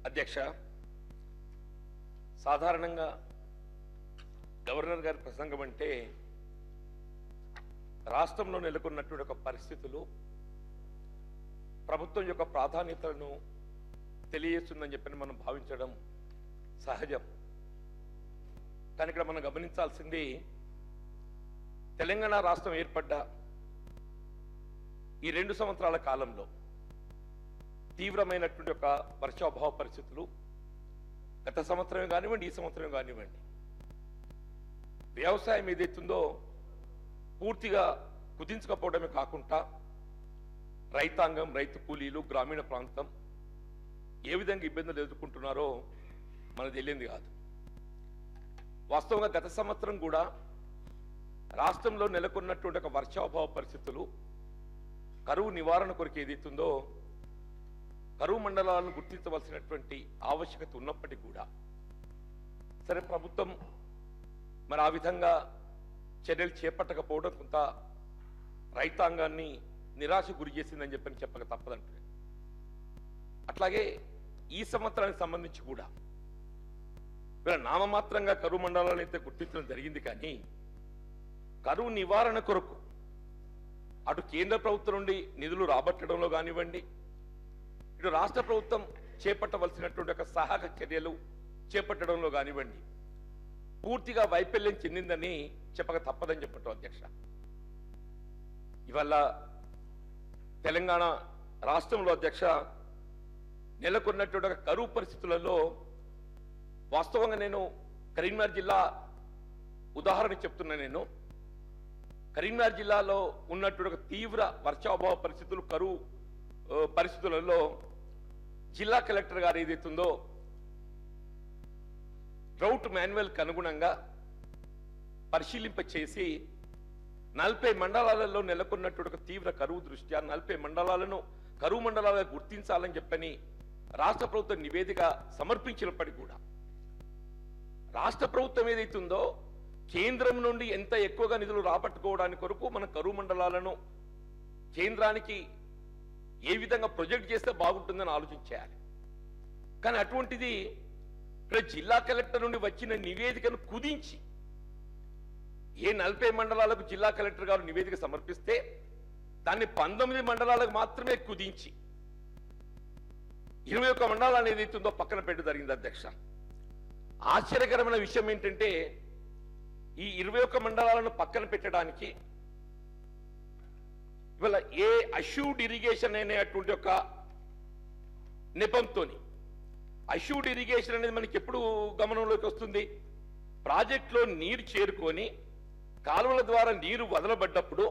అధ్యక్ష సాధారణంగా గవర్నర్ గారి ప్రసంగం అంటే రాష్ట్రంలో నెలకొన్నటువంటి ఒక పరిస్థితులు ప్రభుత్వం యొక్క ప్రాధాన్యతలను తెలియజేస్తుందని చెప్పని మనం భావించడం సహజం కానీ ఇక్కడ మనం గమనించాల్సింది తెలంగాణ రాష్ట్రం ఏర్పడ్డ ఈ రెండు సంవత్సరాల కాలంలో తీవ్రమైనటువంటి ఒక వర్షాభావ పరిస్థితులు గత సంవత్సరమే కానివ్వండి ఈ సంవత్సరం కానివ్వండి వ్యవసాయం ఏదైతుందో పూర్తిగా కుదించకపోవడమే కాకుండా రైతాంగం రైతు కూలీలు గ్రామీణ ప్రాంతం ఏ విధంగా ఇబ్బందులు ఎదుర్కొంటున్నారో మనకు తెలియంది కాదు వాస్తవంగా గత సంవత్సరం కూడా రాష్ట్రంలో నెలకొన్నటువంటి ఒక వర్షాభావ పరిస్థితులు కరువు నివారణ కొరకు ఏదైతుందో కరువు మండలాలను గుర్తించవలసినటువంటి ఆవశ్యకత ఉన్నప్పటికీ కూడా సరే ప్రభుత్వం మరి ఆ విధంగా చర్యలు చేపట్టకపోవడం కొంత రైతాంగాన్ని నిరాశ గురి చేసిందని చెప్పని చెప్పక తప్పదంటే అట్లాగే ఈ సంవత్సరానికి సంబంధించి కూడా వీళ్ళ నామమాత్రంగా కరువు మండలాలను అయితే గుర్తించడం జరిగింది కానీ కరువు నివారణ కొరకు అటు కేంద్ర ప్రభుత్వం నుండి నిధులు రాబట్టడంలో కానివ్వండి ఇటు రాష్ట్ర ప్రభుత్వం చేపట్టవలసినటువంటి ఒక సహాయక చర్యలు చేపట్టడంలో కానివ్వండి పూర్తిగా వైఫల్యం చెందిందని చెప్పక తప్పదని చెప్పటం అధ్యక్ష ఇవాళ తెలంగాణ రాష్ట్రంలో అధ్యక్ష నెలకొన్నటువంటి ఒక కరువు పరిస్థితులలో వాస్తవంగా నేను కరీంనగర్ జిల్లా ఉదాహరణ చెప్తున్నా నేను కరీంనగర్ జిల్లాలో ఉన్నటువంటి ఒక తీవ్ర వర్షాభావ పరిస్థితులు కరువు ఆ, పరిస్థితులలో జిల్లా కలెక్టర్ గారు ఏదైతుందో డ్రౌట్ మాన్యువల్కి అనుగుణంగా పరిశీలింప చేసి నలభై మండలాలలో నెలకొన్నటువంటి ఒక తీవ్ర కరువు దృష్ట్యా నలభై మండలాలను కరువు మండలాలుగా గుర్తించాలని చెప్పని రాష్ట్ర ప్రభుత్వం నివేదిక సమర్పించినప్పటికీ కూడా రాష్ట్ర ప్రభుత్వం ఏదైతుందో కేంద్రం నుండి ఎంత ఎక్కువగా నిధులు రాబట్టుకోవడానికి కొరకు మన కరువు మండలాలను కేంద్రానికి ఏ విధంగా ప్రొజెక్ట్ చేస్తే బాగుంటుందని ఆలోచించేయాలి కానీ అటువంటిది ఇక్కడ జిల్లా కలెక్టర్ నుండి వచ్చిన నివేదికను కుదించి ఏ నలభై మండలాలకు జిల్లా కలెక్టర్ గారు నివేదిక సమర్పిస్తే దాన్ని పంతొమ్మిది మండలాలకు మాత్రమే కుదించి ఇరవై ఒక్క మండలాలు ఏదైతుందో పక్కన పెట్ట జరిగింది అధ్యక్ష ఆశ్చర్యకరమైన విషయం ఏంటంటే ఈ ఇరవై ఒక్క మండలాలను పక్కన పెట్టడానికి ఇవాళ ఏ అష్యూడ్ ఇరిగేషన్ అనేటువంటి ఒక నెపంతోని అష్యూడ్ ఇరిగేషన్ అనేది మనకి ఎప్పుడు గమనంలోకి వస్తుంది ప్రాజెక్టులో నీరు చేరుకొని కాలువల ద్వారా నీరు వదలబడ్డప్పుడు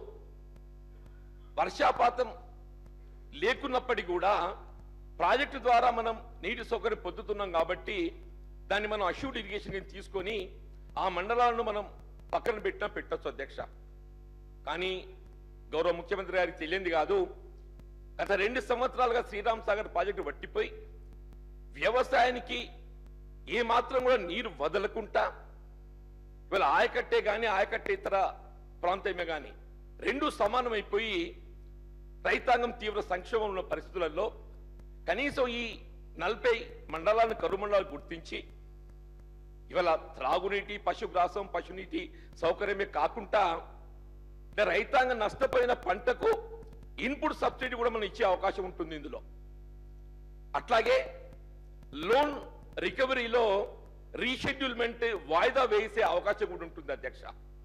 వర్షాపాతం లేకున్నప్పటికీ కూడా ప్రాజెక్టు ద్వారా మనం నీటి సౌకర్యం పొందుతున్నాం కాబట్టి దాన్ని మనం అష్యూడ్ ఇరిగేషన్ కింద తీసుకొని ఆ మండలాలను మనం పక్కన పెట్టినా పెట్టచ్చు అధ్యక్ష కానీ గౌరవ ముఖ్యమంత్రి గారికి తెలియంది కాదు గత రెండు సంవత్సరాలుగా శ్రీరామ్ సాగర్ ప్రాజెక్టు వట్టిపోయి వ్యవసాయానికి ఏ మాత్రం కూడా నీరు వదలకుండా ఇవాళ ఆయకట్టే కానీ ఆయకట్టే ఇతర ప్రాంతమే కానీ రెండు సమానమైపోయి రైతాంగం తీవ్ర సంక్షోభం ఉన్న పరిస్థితులలో కనీసం ఈ నలభై మండలాలను కరువు మండలాలు గుర్తించి ఇవాళ త్రాగునీటి పశుగ్రాసం పశునీటి సౌకర్యమే కాకుండా అంటే రైతాంగం నష్టపోయిన పంటకు ఇన్పుట్ సబ్సిడీ కూడా మనం ఇచ్చే అవకాశం ఉంటుంది ఇందులో అట్లాగే లోన్ రికవరీలో రీషెడ్యూల్మెంట్ వాయిదా వేసే అవకాశం కూడా ఉంటుంది అధ్యక్ష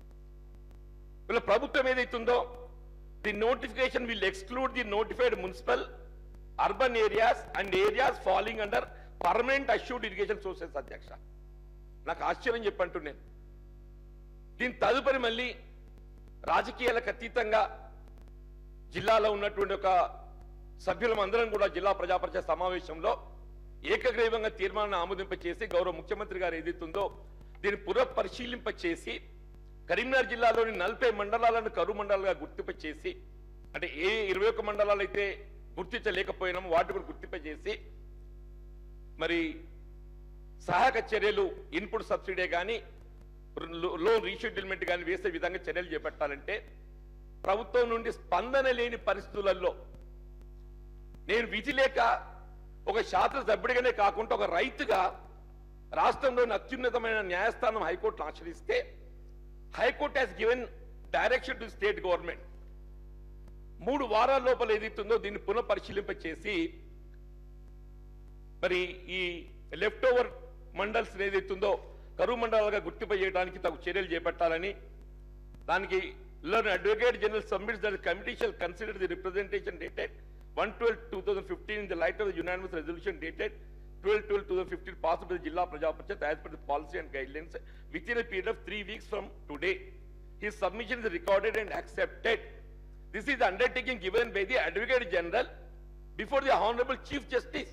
వీళ్ళ ప్రభుత్వం ఏదైతుందో the notification will exclude the notified municipal urban areas and areas following under permanent assured irrigation sources అధ్యక్ష నాకు ఆశ్చర్యం చెప్పంటు నేను దీని తదుపరి మళ్ళీ రాజకీయాలకు అతీతంగా జిల్లాలో ఉన్నటువంటి ఒక సభ్యులం అందరం కూడా జిల్లా ప్రజా పరిషత్ సమావేశంలో ఏకగ్రీవంగా తీర్మానాన్ని ఆమోదింప చేసి గౌరవ ముఖ్యమంత్రి గారు ఏదైతుందో దీన్ని పునఃపరిశీలింప చేసి కరీంనగర్ జిల్లాలోని నలభై మండలాలను కరువు మండలాలుగా గుర్తింప చేసి అంటే ఏ ఇరవై ఒక్క మండలాలు అయితే గుర్తించలేకపోయినామో వాటి కూడా గుర్తింప చేసి మరి సహాయక చర్యలు ఇన్పుట్ సబ్సిడీ కానీ లోన్ రీషెడ్యూల్మెంట్ కానీ వేసే విధంగా చర్యలు చేపట్టాలంటే ప్రభుత్వం నుండి స్పందన లేని పరిస్థితులలో నేను విధి లేక ఒక శాసనసభ్యుడిగానే కాకుండా ఒక రైతుగా రాష్ట్రంలోని అత్యున్నతమైన న్యాయస్థానం హైకోర్టును ఆశ్రయిస్తే high court has given direction to state government మూడు వారాల లోపల ఏదైతుందో దీన్ని పునఃపరిశీలింప చేసి మరి ఈ లెఫ్ట్ ఓవర్ మండల్స్ ఏదైతుందో కరువు మండలాలుగా గుర్తింపు చేయడానికి తగు చర్యలు చేపట్టాలని దానికి learn advocate general submits that the committee shall consider the representation dated 112-2015 in the light of the unanimous resolution dated 12-12-2015 passed by the Jilla Praja Panchayat as per the policy and guidelines within a period of three weeks from today. His submission is recorded and accepted. This is the undertaking given by the Advocate General before the Honorable Chief Justice.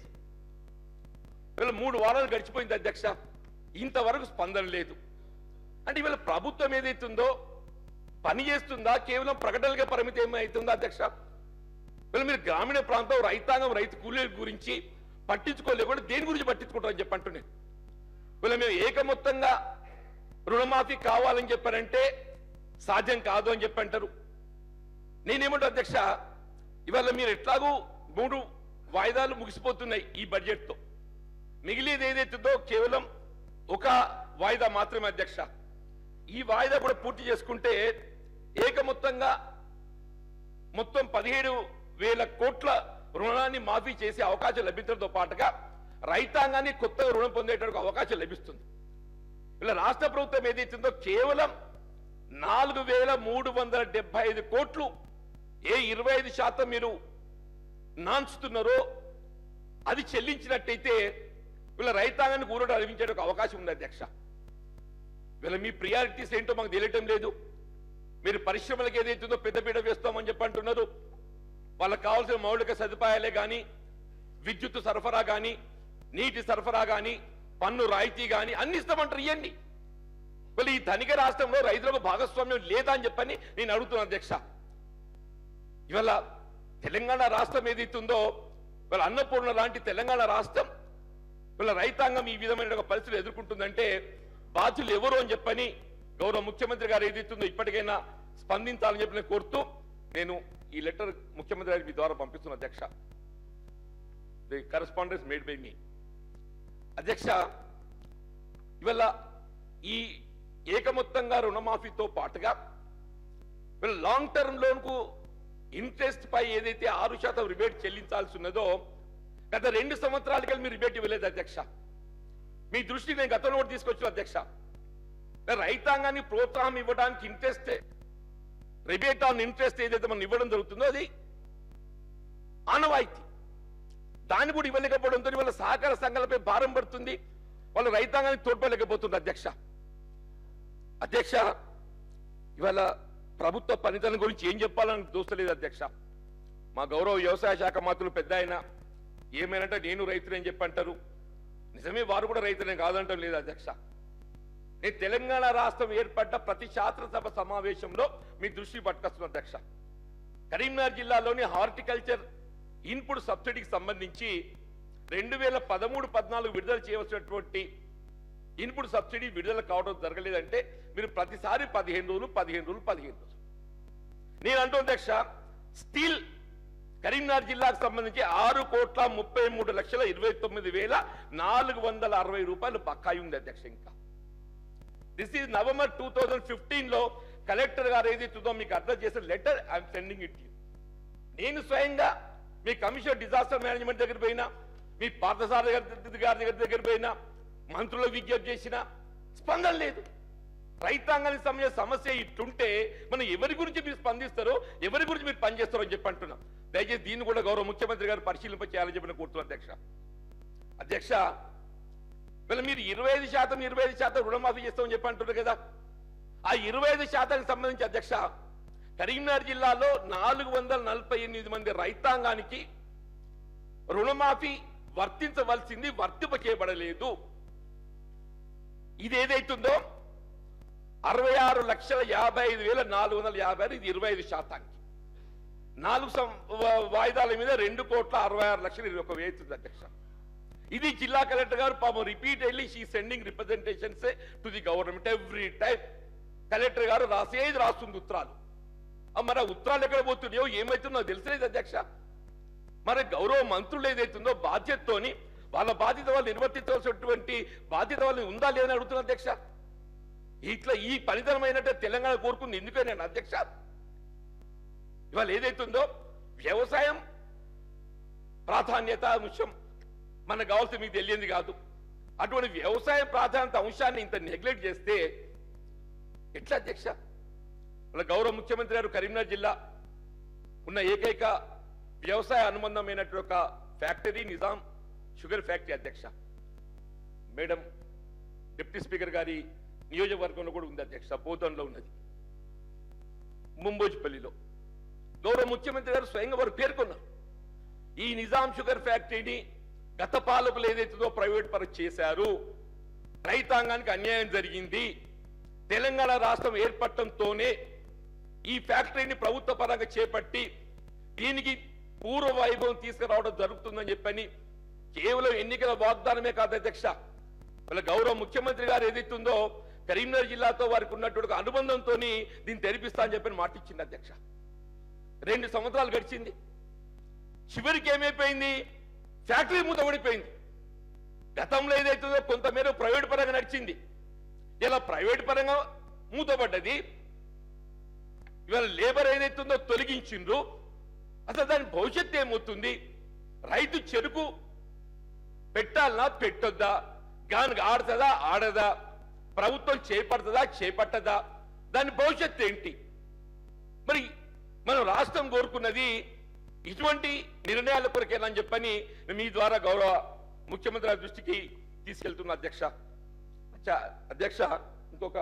వీళ్ళ మూడు వారాలు గడిచిపోయింది అధ్యక్ష ఇంతవరకు స్పందన లేదు అంటే ఇవాళ ప్రభుత్వం ఏదైతుందో పని చేస్తుందా కేవలం ప్రకటనలుగా పరిమితం ఏమవుతుందా అధ్యక్ష వీళ్ళు మీరు గ్రామీణ ప్రాంతం రైతాంగం రైతు కూలీల గురించి పట్టించుకోలేకుండా దేని గురించి పట్టించుకుంటారని చెప్పి అంటున్నాను వీళ్ళు మేము ఏకమొత్తంగా రుణమాఫీ కావాలని చెప్పారంటే సాధ్యం కాదు అని చెప్పి అంటారు నేనేమంటా అధ్యక్ష ఇవాళ మీరు ఎట్లాగూ మూడు వాయిదాలు ముగిసిపోతున్నాయి ఈ బడ్జెట్తో మిగిలిది ఏదైతుందో కేవలం ఒక వాయిదా మాత్రమే అధ్యక్ష ఈ వాయిదా కూడా పూర్తి చేసుకుంటే ఏకమొత్తంగా మొత్తం పదిహేడు వేల కోట్ల రుణాన్ని మాఫీ చేసే అవకాశం లభించడంతో పాటుగా రైతాంగాన్ని కొత్తగా రుణం పొందేటకు అవకాశం లభిస్తుంది ఇలా రాష్ట్ర ప్రభుత్వం ఏదైతుందో కేవలం నాలుగు వేల మూడు వందల డెబ్బై ఐదు కోట్లు ఏ ఇరవై ఐదు శాతం మీరు నాన్చుతున్నారో అది చెల్లించినట్టయితే వీళ్ళ రైతాంగాన్ని కూరడు అనిపించే ఒక అవకాశం ఉంది అధ్యక్ష వీళ్ళ మీ ప్రియారిటీస్ ఏంటో మాకు తెలియటం లేదు మీరు పరిశ్రమలకు ఏదైతుందో పెద్దపీట వేస్తామని చెప్పి అంటున్నారు వాళ్ళకి కావాల్సిన మౌలిక సదుపాయాలే కానీ విద్యుత్ సరఫరా కానీ నీటి సరఫరా కానీ పన్ను రాయితీ కానీ అన్ని ఇస్తామంటారు ఇవ్వండి వీళ్ళు ఈ ధనిక రాష్ట్రంలో రైతులకు భాగస్వామ్యం లేదా అని చెప్పని నేను అడుగుతున్నాను అధ్యక్ష ఇవాళ తెలంగాణ రాష్ట్రం ఏదైతుందో వాళ్ళ అన్నపూర్ణ లాంటి తెలంగాణ రాష్ట్రం వీళ్ళ రైతాంగం ఈ విధమైన ఒక పరిస్థితులు ఎదుర్కొంటుందంటే బాధ్యులు ఎవరు అని చెప్పని గౌరవ ముఖ్యమంత్రి గారు ఏదైతుందో ఇప్పటికైనా స్పందించాలని చెప్పి నేను కోరుతూ నేను ఈ లెటర్ ముఖ్యమంత్రి గారికి మీ ద్వారా పంపిస్తున్న అధ్యక్ష the correspondence made by me అధ్యక్ష ఇవల్ల ఈ ఏకమొత్తంగా రుణమాఫీతో పాటుగా వీళ్ళ లాంగ్ టర్మ్ లోన్ కు ఇంట్రెస్ట్ పై ఏదైతే ఆరు శాతం రిబేట్ చెల్లించాల్సి ఉన్నదో గత రెండు సంవత్సరాలకి మీరు రిబేట్ ఇవ్వలేదు అధ్యక్ష మీ దృష్టికి నేను గతంలో కూడా తీసుకొచ్చిన అధ్యక్ష రైతాంగాన్ని ప్రోత్సాహం ఇవ్వడానికి ఇంట్రెస్ట్ రిబేట్ ఆన్ ఇంట్రెస్ట్ ఏదైతే మనం ఇవ్వడం జరుగుతుందో అది ఆనవాయితీ దాన్ని కూడా ఇవ్వలేకపోవడంతో వాళ్ళ సహకార సంఘాలపై భారం పడుతుంది వాళ్ళ రైతాంగానికి తోడ్పడలేకపోతుంది అధ్యక్ష అధ్యక్ష ఇవాళ ప్రభుత్వ పనితనం గురించి ఏం చెప్పాలని దోస్తలేదు అధ్యక్ష మా గౌరవ వ్యవసాయ శాఖ మంత్రులు పెద్ద ఆయన ఏమైనంటే నేను రైతుని చెప్పి అంటారు నిజమే వారు కూడా రైతులే కాదంటాం లేదు అధ్యక్ష నేను తెలంగాణ రాష్ట్రం ఏర్పడ్డ ప్రతి శాసనసభ సమావేశంలో మీ దృష్టి పట్టుకొస్తున్న అధ్యక్ష కరీంనగర్ జిల్లాలోని హార్టికల్చర్ ఇన్పుట్ సబ్సిడీకి సంబంధించి రెండు వేల పదమూడు పద్నాలుగు విడుదల చేయవలసినటువంటి ఇన్పుట్ సబ్సిడీ విడుదల కావడం జరగలేదంటే మీరు ప్రతిసారి పదిహేను రోజులు పదిహేను రోజులు పదిహేను రోజులు నేను అంటూ అధ్యక్ష స్టీల్ కరీంనగర్ జిల్లాకు సంబంధించి ఆరు కోట్ల ముప్పై మూడు లక్షల ఇరవై తొమ్మిది వేల నాలుగు వందల అరవై రూపాయలు బకాయి ఉంది అధ్యక్ష ఇంకా this is November two thousand fifteen లో కలెక్టర్ గారు ఏదైతుందో మీకు అడ్రస్ చేసిన letter I'm sending it you నేను స్వయంగా మీ కమిషన్ డిజాస్టర్ మేనేజ్మెంట్ దగ్గర పోయినా మీ పార్థసారథి గారి గారి దగ్గర దగ్గర పోయినా మంత్రులకు విజ్ఞప్తి చేసిన స్పందన లేదు రైతాంగానికి సంబంధించిన సమస్య ఇట్టుంటే మనం ఎవరి గురించి మీరు స్పందిస్తారో ఎవరి గురించి మీరు పనిచేస్తారో అని చెప్పి అంటున్నాం దయచేసి దీన్ని కూడా గౌరవ ముఖ్యమంత్రి గారు పరిశీలింప చేయాలని చెప్పిన కోరుతున్నాను అధ్యక్ష అధ్యక్ష వీళ్ళు మీరు ఇరవై ఐదు శాతం ఇరవై ఐదు శాతం రుణమాఫీ చేస్తామని చెప్పి అంటున్నారు కదా ఆ ఇరవై ఐదు శాతానికి సంబంధించి అధ్యక్ష కరీంనగర్ జిల్లాలో నాలుగు వందల నలభై ఎనిమిది మంది రైతాంగానికి రుణమాఫీ వర్తించవలసింది వర్తింప చేయబడలేదు ఇది ఏదైతుందో అరవై ఆరు లక్షల యాభై ఐదు వేల నాలుగు వందల యాభై ఆరు ఇది ఇరవై ఐదు శాతానికి నాలుగు సం- వా- వాయిదాల మీద రెండు కోట్ల అరవై ఆరు లక్షలు ఇరవై ఒక వేస్తుంది అధ్యక్ష ఇది జిల్లా కలెక్టర్ గారు పాపం repeatedly she sending representations to the government every time collector గారు రాసేది రాస్తుంది ఉత్తరాలు ఆ మరి ఆ ఉత్తరాలు ఎక్కడ పోతున్నాయో ఏమైతుందో నాకు తెలిసలేదు అధ్యక్ష మరి గౌరవ మంత్రులు ఏదైతుందో బాధ్యతతోని వాళ్ళ బాధ్యత వాళ్ళు నిర్వర్తించవలసినటువంటి బాధ్యత వాళ్ళు ఉందా లేదని అడుగుతున్నా అధ్యక్ష ఇట్లా ఈ పనితనమైనట్టు తెలంగాణ కోరుకుంది ఎందుకే నేను అధ్యక్ష ఇవాళ ఏదైతుందో వ్యవసాయం ప్రాధాన్యత అంశం మనకు కావాల్సి మీకు తెలియంది కాదు అటువంటి వ్యవసాయ ప్రాధాన్యత అంశాన్ని ఇంత నెగ్లెక్ట్ చేస్తే ఎట్లా అధ్యక్ష వాళ్ళ గౌరవ ముఖ్యమంత్రి గారు కరీంనగర్ జిల్లా ఉన్న ఏకైక వ్యవసాయ అనుబంధమైనటువంటి ఒక ఫ్యాక్టరీ నిజాం షుగర్ ఫ్యాక్టరీ అధ్యక్ష మేడం డిప్యూటీ స్పీకర్ గారి నియోజకవర్గంలో కూడా ఉంది అధ్యక్ష పోతంలో ఉన్నది ముంబోజిపల్లిలో గౌరవ ముఖ్యమంత్రి గారు స్వయంగా వారు పేర్కొన్నారు ఈ నిజాం షుగర్ ఫ్యాక్టరీని గత పాలకులు ఏదైతుందో ప్రైవేట్ పరం చేశారు రైతాంగానికి అన్యాయం జరిగింది తెలంగాణ రాష్ట్రం ఏర్పడటంతోనే ఈ ఫ్యాక్టరీని ప్రభుత్వ పరంగా చేపట్టి దీనికి పూర్వ వైభవం తీసుకురావడం జరుగుతుందని చెప్పని కేవలం ఎన్నికల వాగ్దానమే కాదు అధ్యక్ష వాళ్ళ గౌరవ ముఖ్యమంత్రి గారు ఏదైతుందో కరీంనగర్ జిల్లాతో వారికి ఉన్నటువంటి ఒక అనుబంధంతో దీన్ని తెరిపిస్తా అని చెప్పని మాట ఇచ్చింది అధ్యక్ష రెండు సంవత్సరాలు గడిచింది చివరికి ఏమైపోయింది ఫ్యాక్టరీ మూతపడిపోయింది గతంలో ఏదైతుందో కొంతమేర ప్రైవేట్ పరంగా నడిచింది ఇలా ప్రైవేట్ పరంగా మూతపడ్డది ఇవాళ లేబర్ ఏదైతుందో తొలగించిండ్రు అసలు దాని భవిష్యత్తు ఏమవుతుంది రైతు చెరుకు పెట్టాలనా పెట్టొద్దా గానికి ఆడుతుందా ఆడదా ప్రభుత్వం చేపడుతుందా చేపట్టదా దాని భవిష్యత్తు ఏంటి మరి మనం రాష్ట్రం కోరుకున్నది ఇటువంటి నిర్ణయాల కొరకేనని చెప్పని మీ ద్వారా గౌరవ ముఖ్యమంత్రి గారి దృష్టికి తీసుకెళ్తున్న అధ్యక్ష అచ్చా, అధ్యక్ష ఇంకొక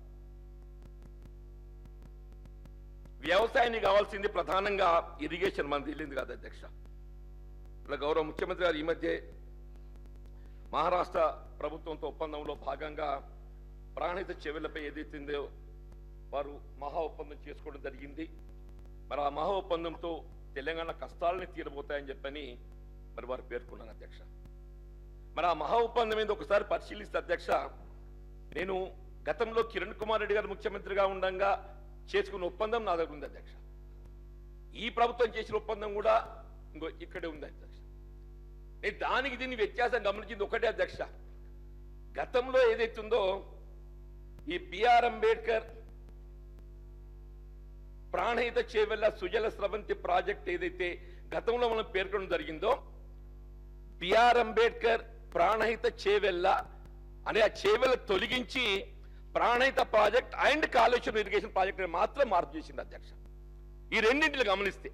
వ్యవసాయానికి కావాల్సింది ప్రధానంగా ఇరిగేషన్ మనది వెళ్ళింది కాదు అధ్యక్ష ఇలా గౌరవ ముఖ్యమంత్రి గారు ఈ మధ్య మహారాష్ట్ర ప్రభుత్వంతో ఒప్పందంలో భాగంగా ప్రాణహిత చెవులపై ఏదైతుందో వారు మహా ఒప్పందం చేసుకోవడం జరిగింది మరి ఆ మహా ఒప్పందంతో తెలంగాణ కష్టాలని తీరబోతాయని చెప్పని మరి వారు పేర్కొన్నారు అధ్యక్ష మరి ఆ మహా ఒప్పందం ఏందో ఒకసారి పరిశీలిస్తే అధ్యక్ష నేను గతంలో కిరణ్ కుమార్ రెడ్డి గారు ముఖ్యమంత్రిగా ఉండగా చేసుకున్న ఒప్పందం నా దగ్గర ఉంది అధ్యక్ష ఈ ప్రభుత్వం చేసిన ఒప్పందం కూడా ఇంకో ఇక్కడే ఉంది అధ్యక్ష నేను దానికి దీన్ని వ్యత్యాసం గమనించింది ఒకటే అధ్యక్ష గతంలో ఏదైతుందో ఈ బిఆర్ అంబేద్కర్ ప్రాణహిత చేవెళ్ళ సుజల స్రవంతి ప్రాజెక్ట్ ఏదైతే గతంలో మనం పేర్కొనడం జరిగిందో బిఆర్ అంబేద్కర్ ప్రాణహిత చేవెళ్ళ అనే ఆ చేవెళ్ళ తొలగించి Pranahita project and Kaleshwaram irrigation project అని మాత్రం మార్పు చేసింది అధ్యక్ష ఈ రెండింటిని గమనిస్తే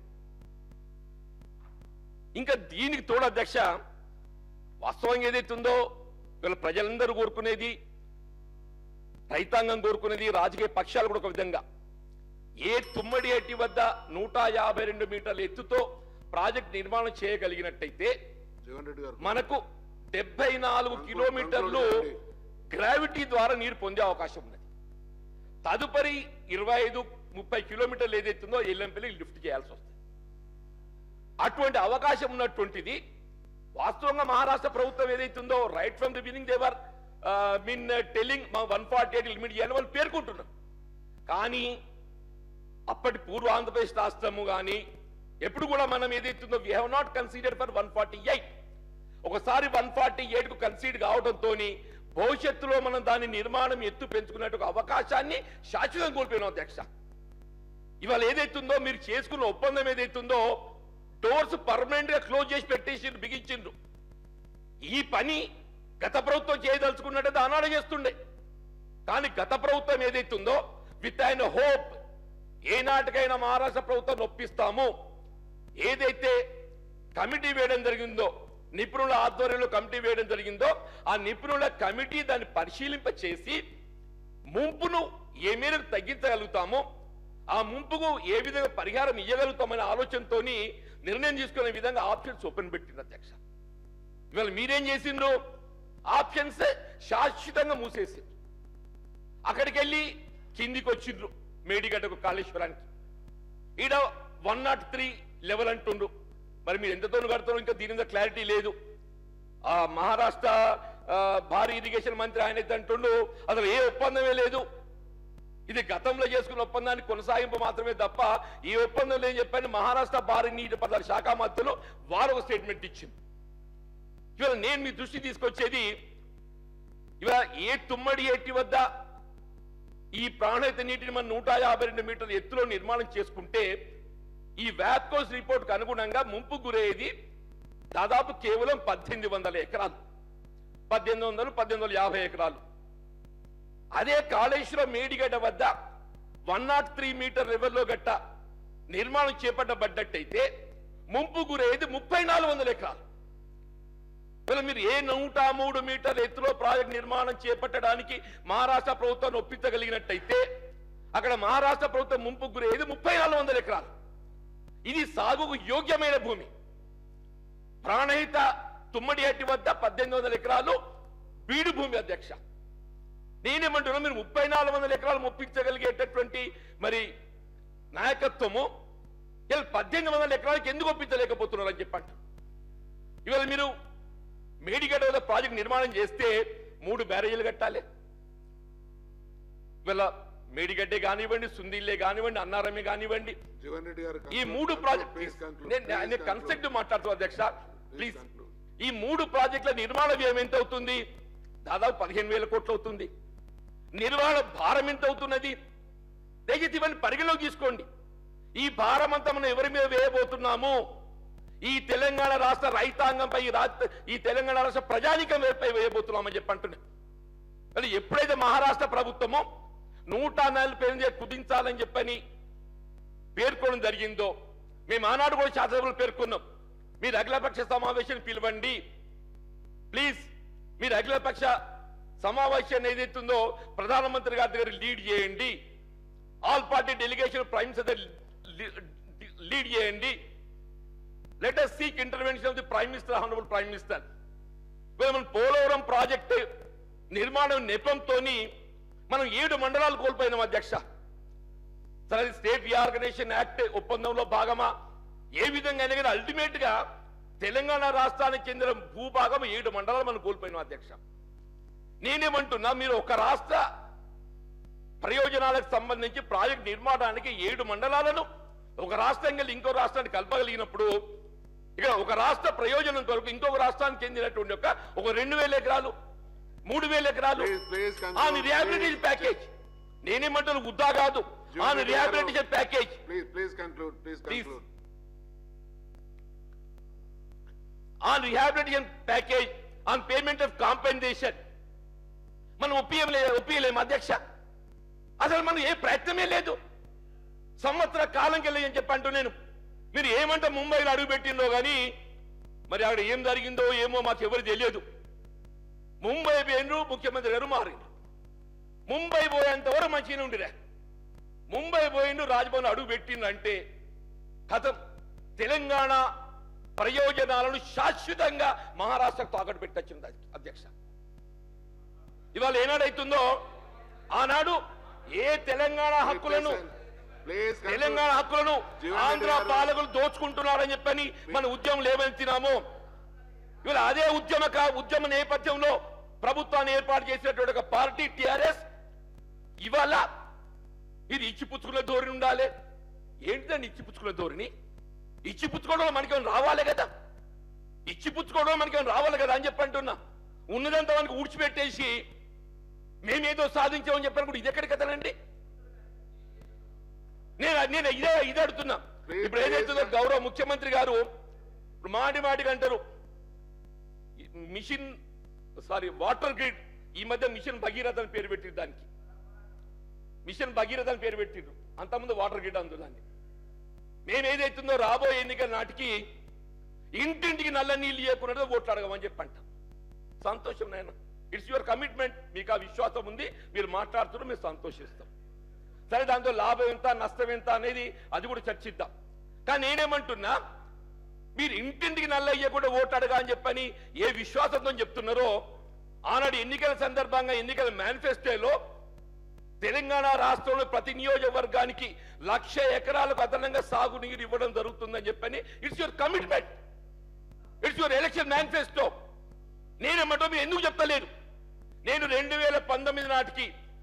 ఇంకా దీనికి తోడు అధ్యక్ష వాస్తవంగా ఏదైతే ఉందో వీళ్ళ ప్రజలందరూ కోరుకునేది రైతాంగం కోరుకునేది రాజకీయ పక్షాలు కూడా ఒక విధంగా ఏ తుమ్మడి ఎట్టి వద్ద నూట యాభై రెండు మీటర్ల ఎత్తుతో ప్రాజెక్ట్ నిర్మాణం చేయగలిగినట్టయితే జగన్ రెడ్డి గారు మనకు డెబ్బై నాలుగు కంట్రోల్ కిలోమీటర్లు చేయండి. గ్రావిటీ ద్వారా నీరు పొందే అవకాశం ఉన్నది తదుపరి ఇరవై ఐదు ముప్పై కిలోమీటర్లు ఏదైతుందో ఎల్లంపల్లి లిఫ్ట్ చేయాల్సి వస్తుంది అటువంటి అవకాశం ఉన్నటువంటిది వాస్తవంగా మహారాష్ట్ర ప్రభుత్వం ఏదైతుందో right from the beginning they were maintaining మా వన్ ఫార్టీ ఎయిట్ లిమిట్ చేయాలని వాళ్ళు పేర్కొంటున్నారు కానీ అప్పటి పూర్వ ఆంధ్రప్రదేశ్ రాష్ట్రము కానీ ఎప్పుడు కూడా మనం ఏదైతుందో we have not consider for one forty eight ఒకసారి వన్ ఫార్టీ ఎయిట్ కు కన్సీడ్ కావడంతో భవిష్యత్తులో మనం దాని నిర్మాణం ఎత్తు పెంచుకున్నట్టు ఒక అవకాశాన్ని శాశ్వతం కోల్పోయినాం అధ్యక్ష ఇవాళ ఏదైతుందో మీరు చేసుకున్న ఒప్పందం ఏదైతుందో డోర్స్ పర్మనెంట్ గా క్లోజ్ చేసి పెట్టేసి బిగించిండ్రు ఈ పని గత ప్రభుత్వం చేయదలుచుకున్నట్టు ఆనాడు చేస్తుండే కానీ గత ప్రభుత్వం ఏదైతుందో విత్ ఆయన హోప్ ఏనాటికైనా మహారాష్ట్ర ప్రభుత్వం నొప్పిస్తాము ఏదైతే కమిటీ వేయడం జరిగిందో నిపుణుల ఆధ్వర్యంలో కమిటీ వేయడం జరిగిందో ఆ నిపుణుల కమిటీ దాన్ని పరిశీలింప చేసి ముంపును ఏ మేరకు తగ్గించగలుగుతామో ఆ ముంపుకు ఏ విధంగా పరిహారం ఇవ్వగలుగుతామనే ఆలోచనతోని నిర్ణయం తీసుకునే విధంగా ఆప్షన్స్ ఓపెన్ పెట్టింది అధ్యక్ష ఇవాళ మీరేం చేసిండ్రు ఆప్షన్స్ శాశ్వతంగా మూసేసిండ్రు అక్కడికి వెళ్ళి కిందికి వచ్చిండ్రు మేడిగడ్డకు కాళేశ్వరానికి ఈడ వన్ నాట్ త్రీ లెవెల్ అంటుండ్రు మరి మీరు ఎంతతో కడుతున్నారు ఇంకా దీని మీద క్లారిటీ లేదు ఆ మహారాష్ట్ర ఆ, భారీ ఇరిగేషన్ మంత్రి ఆయన అయితే అంటుండు అసలు ఏ ఒప్పందమే లేదు ఇది గతంలో చేసుకున్న ఒప్పందాన్ని కొనసాగింపు మాత్రమే తప్ప ఈ ఒప్పందంలో ఏం చెప్పాను మహారాష్ట్ర భారీ నీటిపారుదల శాఖ మంత్రులు వారు ఒక స్టేట్మెంట్ ఇచ్చింది ఇవాళ నేను మీ దృష్టి తీసుకొచ్చేది ఇవాళ ఏ తుమ్మడి ఎట్టి వద్ద ఈ ప్రాణహిత నీటిని మనం నూట యాభై రెండు మీటర్ల ఎత్తులో నిర్మాణం చేసుకుంటే ఈ వ్యాప్కోస్ రిపోర్ట్ అనుగుణంగా ముంపు గురయ్యేది దాదాపు కేవలం పద్దెనిమిది వందల ఎకరాలు పద్దెనిమిది వందలు పద్దెనిమిది వందల యాభై ఎకరాలు అదే కాళేశ్వరం మేడిగడ్డ వద్ద వన్ నాట్ త్రీ మీటర్ రివర్లో గట్ట నిర్మాణం చేపట్టబడ్డట్టయితే ముంపు గురయ్యేది ముప్పై నాలుగు వందల ఎకరాలు ఇలా మీరు ఏ నూట మూడు మీటర్ల ఎత్తులో ప్రాజెక్ట్ నిర్మాణం చేపట్టడానికి మహారాష్ట్ర ప్రభుత్వాన్ని ఒప్పించగలిగినట్టయితే అక్కడ మహారాష్ట్ర ప్రభుత్వం ముంపు గురయ్యేది ముప్పై నాలుగు వందల ఎకరాలు ఇది సాగుకు యోగ్యమైన భూమి ప్రాణహిత తుమ్మడి అట్టి వద్ద పద్దెనిమిది వందల ఎకరాలు బీడు భూమి అధ్యక్ష నేనేమంటున్నా మీరు ముప్పై నాలుగు వందల ఎకరాలు ఒప్పించగలిగేటటువంటి మరి నాయకత్వము ఇలా పద్దెనిమిది వందల ఎకరాలకి ఎందుకు ఒప్పించలేకపోతున్నారు అని చెప్పంట ఇవాళ మీరు మేడిగడ్డ వద్ద ప్రాజెక్ట్ నిర్మాణం చేస్తే మూడు బ్యారేజీలు కట్టాలి ఇవాళ మేడిగడ్డే కానివ్వండి సుందిల్లే కానివ్వండి అన్నారమే కానివ్వండి జీవన్ రెడ్డి గారు ఈ మూడు ప్రాజెక్ట్ ప్లీజ్ కంక్లూడ్ నేను కన్స్ట్రక్ట్ మాట్లాడుతూ అధ్యక్ష ప్లీజ్ ఈ మూడు ప్రాజెక్టుల నిర్మాణ వ్యయం ఎంత అవుతుంది దాదాపు పదిహేను వేల కోట్లు అవుతుంది నిర్వహణ భారం ఎంత అవుతున్నది దయచేసి ఇవన్నీ పరిగణలోకి తీసుకోండి ఈ భారం అంతా మనం ఎవరి మీద వేయబోతున్నాము ఈ తెలంగాణ రాష్ట్ర రైతాంగంపై ఈ రాష్ట్ర ఈ తెలంగాణ రాష్ట్ర ప్రజానికం పై వేయబోతున్నామని చెప్పి అంటున్నా మరి ఎప్పుడైతే మహారాష్ట్ర ప్రభుత్వమో నూట నలభై ఎనిమిది కుదించాలని చెప్పని పేర్కొనడం జరిగిందో మేము ఆనాడు కూడా శాసనసభలో పేర్కొన్నాం మీరు అఖిలపక్ష సమావేశాన్ని పిలవండి ప్లీజ్ మీరు అఖిలపక్ష సమావేశాన్ని ఏదైతుందో ప్రధానమంత్రి గారి దగ్గర లీడ్ చేయండి all party delegation prime minister lead చేయండి let us seek intervention of the prime minister honourable prime minister మనం పోలవరం ప్రాజెక్టు నిర్మాణం నెపంతోని మనం ఏడు మండలాలు కోల్పోయినాం అధ్యక్ష సరే స్టేట్ రీఆర్గనైజేషన్ యాక్ట్ ఒప్పందంలో భాగమా ఏ విధంగా అయినా కానీ అల్టిమేట్ గా తెలంగాణ రాష్ట్రానికి చెందిన భూభాగం ఏడు మండలాలు మనం కోల్పోయినాం అధ్యక్ష నేనేమంటున్నా మీరు ఒక రాష్ట్ర ప్రయోజనాలకు సంబంధించి ప్రాజెక్ట్ నిర్మాణానికి ఏడు మండలాలను ఒక రాష్ట్రం కలిసి ఇంకో రాష్ట్రానికి కలపగలిగినప్పుడు ఇక్కడ ఒక రాష్ట్ర ప్రయోజనం కొరకు ఇంకొక రాష్ట్రానికి చెందినటువంటి ఒక ఒక రెండు వేల ఎకరాలు మూడు వేల ఎకరాలు Please, please conclude, on rehabilitation please. Package నేనేమంటాను ఉద్దా కాదు జీవన్ ఆన్ రెడ్డి గారు. Rehabilitation package please please conclude please Please. Conclude on rehabilitation package on payment of compensation మనం ఒప్పియలే ఒప్పియలేము అధ్యక్ష అసలు మనం ఏ ప్రయత్నమే లేదు సంవత్సర కాలం వెళ్ళి అని చెప్పంటూ నేను మీరు ఏమంటే ముంబైలో అడుగు పెట్టిందో కానీ మరి అక్కడ ఏం జరిగిందో ఏమో మాకు ఎవరు తెలియదు ముంబై పోయినరు ముఖ్యమంత్రి గారు మారిండు ముంబై పోయేంత వరకు మంచిగానే ఉండిరా ముంబై పోయిండు రాజ్భవన్ అడుగు పెట్టిందంటే కథం తెలంగాణ ప్రయోజనాలను శాశ్వతంగా మహారాష్ట్రకు తాకట్టు పెట్టొచ్చింది అధ్యక్ష ఇవాళ ఏనాడైతుందో ఆనాడు ఏ తెలంగాణ హక్కులను ప్లీజ్ తెలంగాణ హక్కులను జీవన్ రెడ్డి ఆంధ్ర గారు. పాలకులు దోచుకుంటున్నారని చెప్పని మన ఉద్యమం లేవనెత్తినాము ఇవాళ అదే ఉద్యమ కా- ఉద్యమ నేపథ్యంలో ప్రభుత్వాన్ని ఏర్పాటు చేసినటువంటి ఒక పార్టీ టిఆర్ఎస్ ఇవాళ ఇది ఇచ్చిపుచ్చుకునే ధోరణి ఉండాలి ఏంటిదండి ఇచ్చిపుచ్చుకునే ధోరణి ఇచ్చిపుచ్చుకోవడం మనకేమైనా రావాలి కదా ఇచ్చిపుచ్చుకోవడం మనకేమైనా రావాలి కదా అని చెప్పి అంటున్నా ఉన్నదంతా మనకి ఊడ్చిపెట్టేసి మేమేదో సాధించామని చెప్పని కూడా ఇది ఎక్కడి కథనండి నేను నేను ఇదే ఇదే అడుగుతున్నా Please, ఇప్పుడు ఏదైతుందో please. గౌరవ ముఖ్యమంత్రి గారు ఇప్పుడు మాటి మాటికి అంటారు ఈ మిషన్ సారీ వాటర్ గ్రిడ్ ఈ మధ్య మిషన్ భగీరథ అని పేరు పెట్టిరు దానికి మిషన్ భగీరథ అని పేరు పెట్టిరు అంతకుముందు వాటర్ గ్రిడ్ అందు దాన్ని మేము ఏదైతుందో రాబోయే ఎన్నికల నాటికి ఇంటింటికి నల్ల నీళ్ళు ఇవ్వకుండా ఓట్లు అడగమని చెప్పి అంటాం సంతోషం నాయన ఇట్స్ యువర్ కమిట్మెంట్ మీకు ఆ విశ్వాసం ఉంది మీరు మాట్లాడుతున్నారు మేము సంతోషిస్తాం సరే దాంతో లాభం ఎంత నష్టం ఎంత అనేది అది కూడా చర్చిద్దాం కానీ నేనేమంటున్నా మీరు ఇంటింటికి నల్ల ఇయ్యకుండా ఓటు అడగా అని చెప్పని ఏ విశ్వాసంతో చెప్తున్నారో ఆనాడు ఎన్నికల సందర్భంగా ఎన్నికల మేనిఫెస్టోలో తెలంగాణ రాష్ట్రంలో ప్రతి నియోజకవర్గానికి లక్ష ఎకరాలకు అదనంగా సాగునీరు ఇవ్వడం జరుగుతుందని చెప్పని it's your commitment it's your election manifesto నేనేమంటో మీరు ఎందుకు చెప్తలేరు నేను రెండు వేల పంతొమ్మిది నాటికి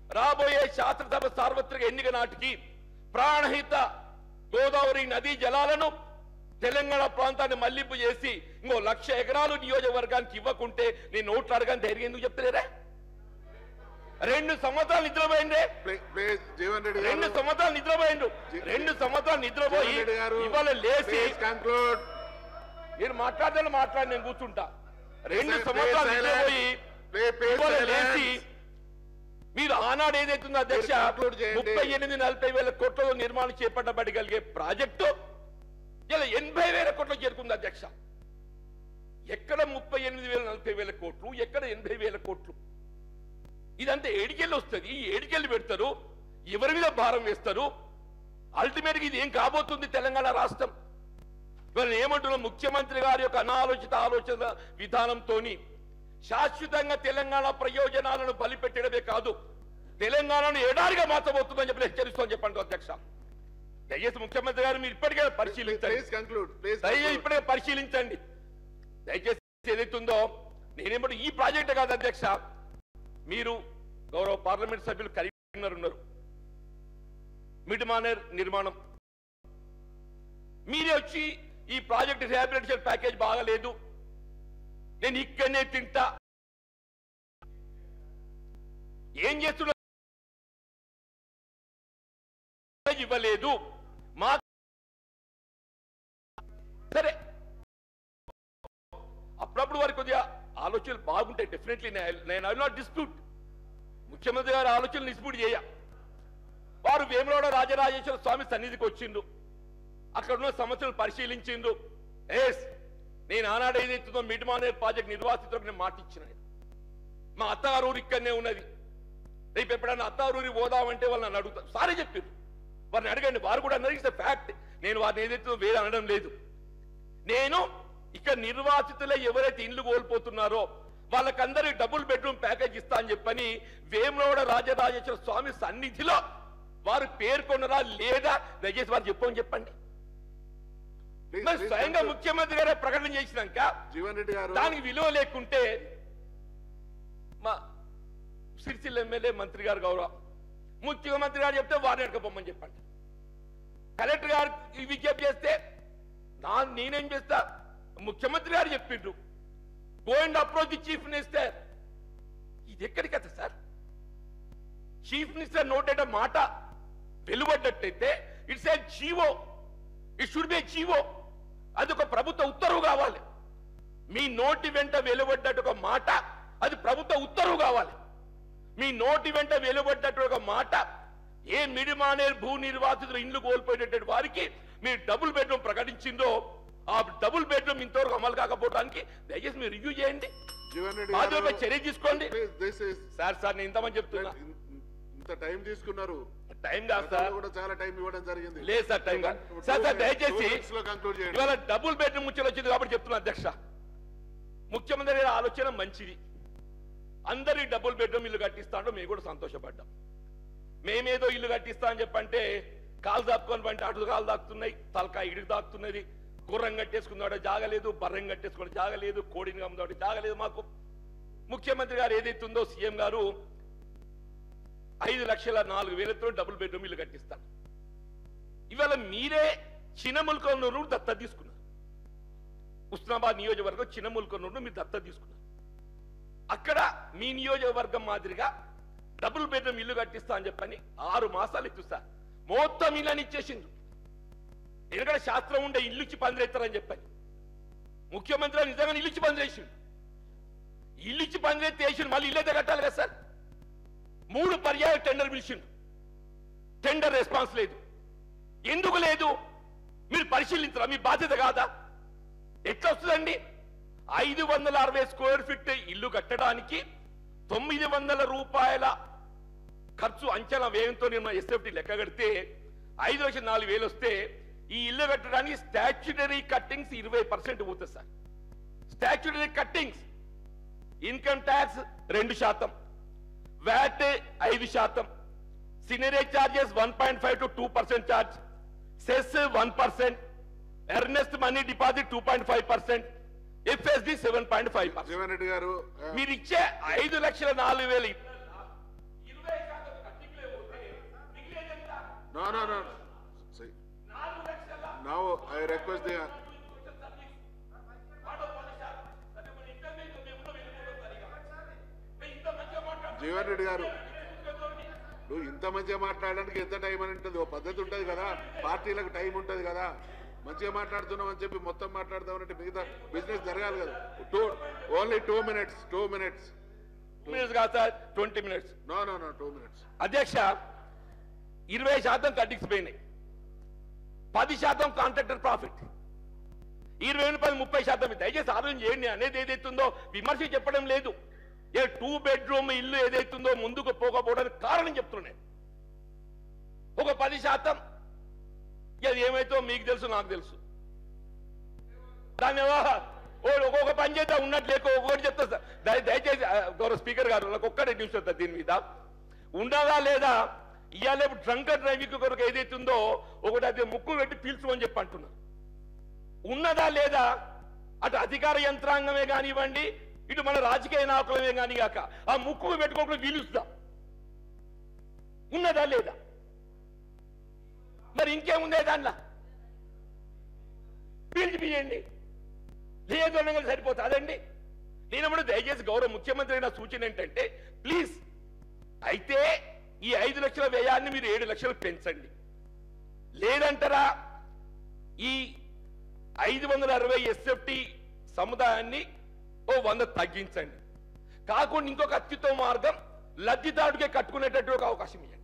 రాబోయే శాసనసభ సార్వత్రిక ఎన్నిక నాటికి ప్రాణహిత గోదావరి నదీ జలాలను తెలంగాణ ప్రాంతాన్ని మళ్లింపు చేసి ఇంకో లక్ష ఎకరాలు నియోజకవర్గానికి ఇవ్వకుంటే నేను నోట్లు అడగాని ధైర్యం ఎందుకు చెప్తలేరా రెండు సంవత్సరాలు నిద్రపోయిందే Pl- Please, జీవన్ రెడ్డి రెండు గారు. సంవత్సరాలు నిద్రపోయిండు జీ- రెండు సంవత్సరాలు నిద్రపోయి జీవన్ రెడ్డి గారు. ఇవాళ లేచి Please conclude. మీరు మాట్లాడితే మాట్లాడి నేను కూర్చుంటా రెండు Please సంవత్సరాలు silence. నిద్రపోయి Please, please ఇవాళ silence. లేచి మీరు ఆనాడు ఏదైతుందో అధ్యక్ష మీరు conclude చేయండి. ముప్పై ఎనిమిది నలభై వేల కోట్ల నిర్మాణం చేపట్టబడగలిగే ప్రాజెక్టు ఇలా ఎనభై వేల కోట్లు చేరుకుంది అధ్యక్ష ఎక్కడ ముప్పై ఎనిమిది వేల నలభై వేల కోట్లు ఎక్కడ ఎనభై వేల కోట్లు ఇదంతా ఏడికెళ్ళి వస్తుంది ఏడికెళ్ళి పెడతారు ఎవరి మీద భారం వేస్తారు అల్టిమేట్ గా ఇది ఏం కాబోతుంది తెలంగాణ రాష్ట్రం ఇవాళ ఏమంటున్నాం ముఖ్యమంత్రి గారి యొక్క అనాలోచిత ఆలోచన విధానంతోని శాశ్వతంగా తెలంగాణ ప్రయోజనాలను బలిపెట్టడమే కాదు తెలంగాణను ఎడారిగా మార్చబోతుందని చెప్పి హెచ్చరిస్తామని చెప్పండి అధ్యక్ష దయచేసి ముఖ్యమంత్రి గారు మీరు ఇప్పటికే పరిశీలించండి Please conclude. Please దయచేసి conclude. ఇప్పుడే పరిశీలించండి దయచేసి ఏదైతుందో నేనేమంటే ఈ ప్రాజెక్ట్ కాదు అధ్యక్ష మీరు గౌరవ పార్లమెంట్ సభ్యులు కరీంనగర్ ఉన్నారు మిడ్మానేర్ నిర్మాణం మీరే వచ్చి ఈ ప్రాజెక్ట్ రిహాబిలిటేషన్ ప్యాకేజ్ బాగలేదు నేను ఇక్కడనే తింటా ఏం చేస్తున్నా ఇవ్వలేదు మా సరే అప్పుడప్పుడు వారికి కొద్దిగా ఆలోచనలు బాగుంటాయి డెఫినెట్లీ నేను ఐ నాట్ డిస్ప్యూట్ ముఖ్యమంత్రి గారి ఆలోచనలు డిస్ప్యూట్ చేయ వారు వేములవాడ రాజరాజేశ్వర స్వామి సన్నిధికి వచ్చిండు అక్కడ ఉన్న సమస్యలు పరిశీలించిండు ఎస్ నేను ఆనాడు ఏదైతుందో మిడ్ మానేర్ ప్రాజెక్ట్ నిర్వాసితులకు నేను మాట ఇచ్చిన మా అత్తగారు ఊరు ఇక్కడనే ఉన్నది రేపు ఎప్పుడైనా అత్తారూరి పోదామంటే వాళ్ళు నన్ను అడుగుతారు సారీ చెప్పారు వారిని అడగండి వారు కూడా అన్నారు ఇట్స్ ఫ్యాక్ట్ నేను వారిని ఏదైతే వేరే అనడం లేదు నేను ఇక్కడ నిర్వాసితులే ఎవరైతే ఇండ్లు కోల్పోతున్నారో వాళ్ళకందరికి డబుల్ బెడ్రూమ్ ప్యాకేజ్ ఇస్తా అని చెప్పని వేములవాడ రాజరాజేశ్వర స్వామి సన్నిధిలో వారు పేర్కొన్నరా లేదా దయచేసి వారు చెప్పమని చెప్పండి Please, మరి please స్వయంగా conclude. ముఖ్యమంత్రి గారే ప్రకటన చేసినాక జీవన్ రెడ్డి గారు దానికి విలువ లేకుంటే మా సిరిసిల్ల ఎమ్మెల్యే మంత్రి గారు గౌరవం ముఖ్యమంత్రి గారు చెప్తే వారిని ఎడకపోమని చెప్పండి కలెక్టర్ గారు ఈ విజ్ఞప్తి చేస్తే నా నేనేం చేస్తా ముఖ్యమంత్రి గారు చెప్పిండ్రు go and approach the chief minister ఇది ఎక్కడి కథ సార్ చీఫ్ మినిస్టర్ నోటేట మాట వెలువడ్డట్టయితే it's a GO it should be GO అది ఒక ప్రభుత్వ ఉత్తర్వు కావాలి మీ నోటి వెంట వెలువడ్డట్టు ఒక మాట అది ప్రభుత్వ ఉత్తర్వు కావాలి మీ నోటి వెంట వెలువడ్డట్టు ఒక మాట ఏ మిడిమానేర్ భూ నిర్వాసితులు ఇండ్లు కోల్పోయేటటువంటి వారికి మీరు డబుల్ బెడ్రూమ్ ప్రకటించిందో ఆ డబుల్ బెడ్రూమ్ ఇంతవరకు అమలు కాకపోవడానికి దయచేసి మీరు రివ్యూ చేయండి జీవన్ రెడ్డి బాధ్యతపై గారు చర్య తీసుకోండి please this is sir sir నేను ఇంతమని చెప్తున్నా ఇంత టైం తీసుకున్నారు టైం కాదు సార్ గతంలో కూడా చాలా టైం ఇవ్వడం జరిగింది లేదు సార్ టైం కాదు సార్ సార్ దయచేసి లో కంక్లూడ్ చేయండి ఇవాళ డబుల్ బెడ్రూమ్ ముచ్చలు వచ్చింది కాబట్టి చెప్తున్నా అధ్యక్ష ముఖ్యమంత్రి గారి ఆలోచన మంచిది అందరి డబుల్ బెడ్రూమ్ ఇల్లు కట్టిస్తాంటో మేము కూడా సంతోషపడ్డాం మేమేదో ఇల్లు కట్టిస్తా అని చెప్పంటే కాలు దాపుకొని పంటే అటు కాలు దాక్కుతున్నాయి తలకాయ ఇడికి దాక్కున్నది గుర్రం కట్టేసుకున్నాడు జాగలేదు బర్రం కట్టేసుకుని జాగలేదు కోడిని కమ్ముదాడు జాగలేదు మాకు ముఖ్యమంత్రి గారు ఏదైతుందో సీఎం గారు ఐదు లక్షల నాలుగు వేలతో డబుల్ బెడ్రూమ్ ఇల్లు కట్టిస్తాను ఇవాళ మీరే చిన్నముల్కొన్నూరు దత్త తీసుకున్నారు ఉస్నాబాద్ నియోజకవర్గం చిన్నముల్కొన్నూరు మీరు దత్త తీసుకున్నారు అక్కడ మీ నియోజకవర్గం మాదిరిగా డబుల్ బెడ్రూమ్ ఇల్లు కట్టిస్తా అని చెప్పని ఆరు మాసాలు ఇచ్చిస్తా మొత్తం ఇల్లని ఇచ్చేసిండ్రు ఎందుకంటే శాస్త్రం ఉండే ఇల్లు ఇచ్చి పందిరేస్తారని చెప్పని ముఖ్యమంత్రి గారు నిజంగా ఇల్లు ఇచ్చి పందిరేసిండు ఇల్లు ఇచ్చి పందిరేస్తే వేసిండు మళ్ళీ ఇల్లు అయితే కట్టాలి కదా సార్ మూడు పర్యాయ టెండర్ పిలిచిండు టెండర్ రెస్పాన్స్ లేదు ఎందుకు లేదు మీరు పరిశీలించరా మీ బాధ్యత కాదా ఎట్లా వస్తుందండి ఐదు వందల అరవై స్క్వేర్ ఫీట్ ఇల్లు కట్టడానికి తొమ్మిది వందల రూపాయల ఖర్చు అంచనా వ్యయంతో నేను ఎస్ఎఫ్టీ లెక్క కడితే ఐదు లక్షల నాలుగు వేలు వస్తే ఈ ఇల్లు కట్టడానికి స్టాచ్యుటరీ కట్టింగ్స్ ఇరవై పర్సెంట్ పోతుంది sir statutory cuttings income tax రెండు శాతం వ్యాట్ ఐదు శాతం seigniorage charges one point five to two percent charge cess one percent earnest money deposit two point five percent FSD seven point five percent Jeevan Reddy గారు ఆ, మీరు ఇచ్చే ఐదు లక్షల నాలుగు వేలు No, no, no. See. Now I request the, Jeevan Reddy గారు నువ్వు ఇంత మంచిగా మాట్లాడడానికి ఎంత టైం అని ఉంటుంది ఓ పద్ధతి ఉంటుంది కదా పార్టీలకు టైం ఉంటుంది కదా మంచిగా మాట్లాడుతున్నాం అని చెప్పి మొత్తం మాట్లాడదామంటే మిగతా బిజినెస్ జరగాలి కదా two only two minutes two minutes minutes కాదు sir twenty minutes no no no two minutes అధ్యక్ష ఇరవై శాతం కట్టింగ్స్ పోయినాయి పది శాతం కాంట్రాక్టర్ ప్రాఫిట్ ఇరవై నుండి పది ముప్పై శాతం దయచేసి ఆలోచన చేయండి అనేది ఏదైతుందో విమర్శ చెప్పడం లేదు ఏ టూ బెడ్రూమ్ ఇల్లు ఏదైతుందో ముందుకు పోకపోవడానికి కారణం చెప్తున్నాను ఒక పది శాతం ఇక అది ఏమైతో మీకు తెలుసు నాకు తెలుసు దాని వ్యవహారం ఓ ఒక్కొక్క పని చేద్దా ఉన్నట్టు లేక ఒక్కొక్కటి చెప్తా సార్ దయ- దయచేసి ఆ, గౌరవ స్పీకర్ గారు నాకు ఒక్కడే నిమిషం సార్ దీని మీద ఉండదా లేదా ఇవాళ డ్రంకర్ డ్రైవింగ్ కొరకు ఏదైతుందో ఒకటి అది ముక్కు పెట్టి పీల్చుమని చెప్పి అంటున్నారు ఉన్నదా లేదా అటు అధికార యంత్రాంగమే కానివ్వండి ఇటు మన రాజకీయ నాయకులమే కాని కాక ఆ ముక్కు పెట్టుకోకుండా పీలుస్తాం ఉన్నదా లేదా మరి ఇంకేముందే దాంట్లో పీల్చి పీయండి లేదు అనగా సరిపోతుంది అదండి నేనప్పుడు దయచేసి గౌరవ ముఖ్యమంత్రి నా సూచన ఏంటంటే ప్లీజ్ అయితే ఈ ఐదు లక్షల వ్యయాన్ని మీరు ఏడు లక్షలు పెంచండి లేదంటారా ఈ ఐదు వందల అరవై ఎస్ఎఫ్టి సముదాయాన్ని ఓ వంద తగ్గించండి కాకుండా ఇంకొక అత్యుత్తమ మార్గం లబ్ధిదారుడికే కట్టుకునేటట్టు ఒక అవకాశం ఇవ్వండి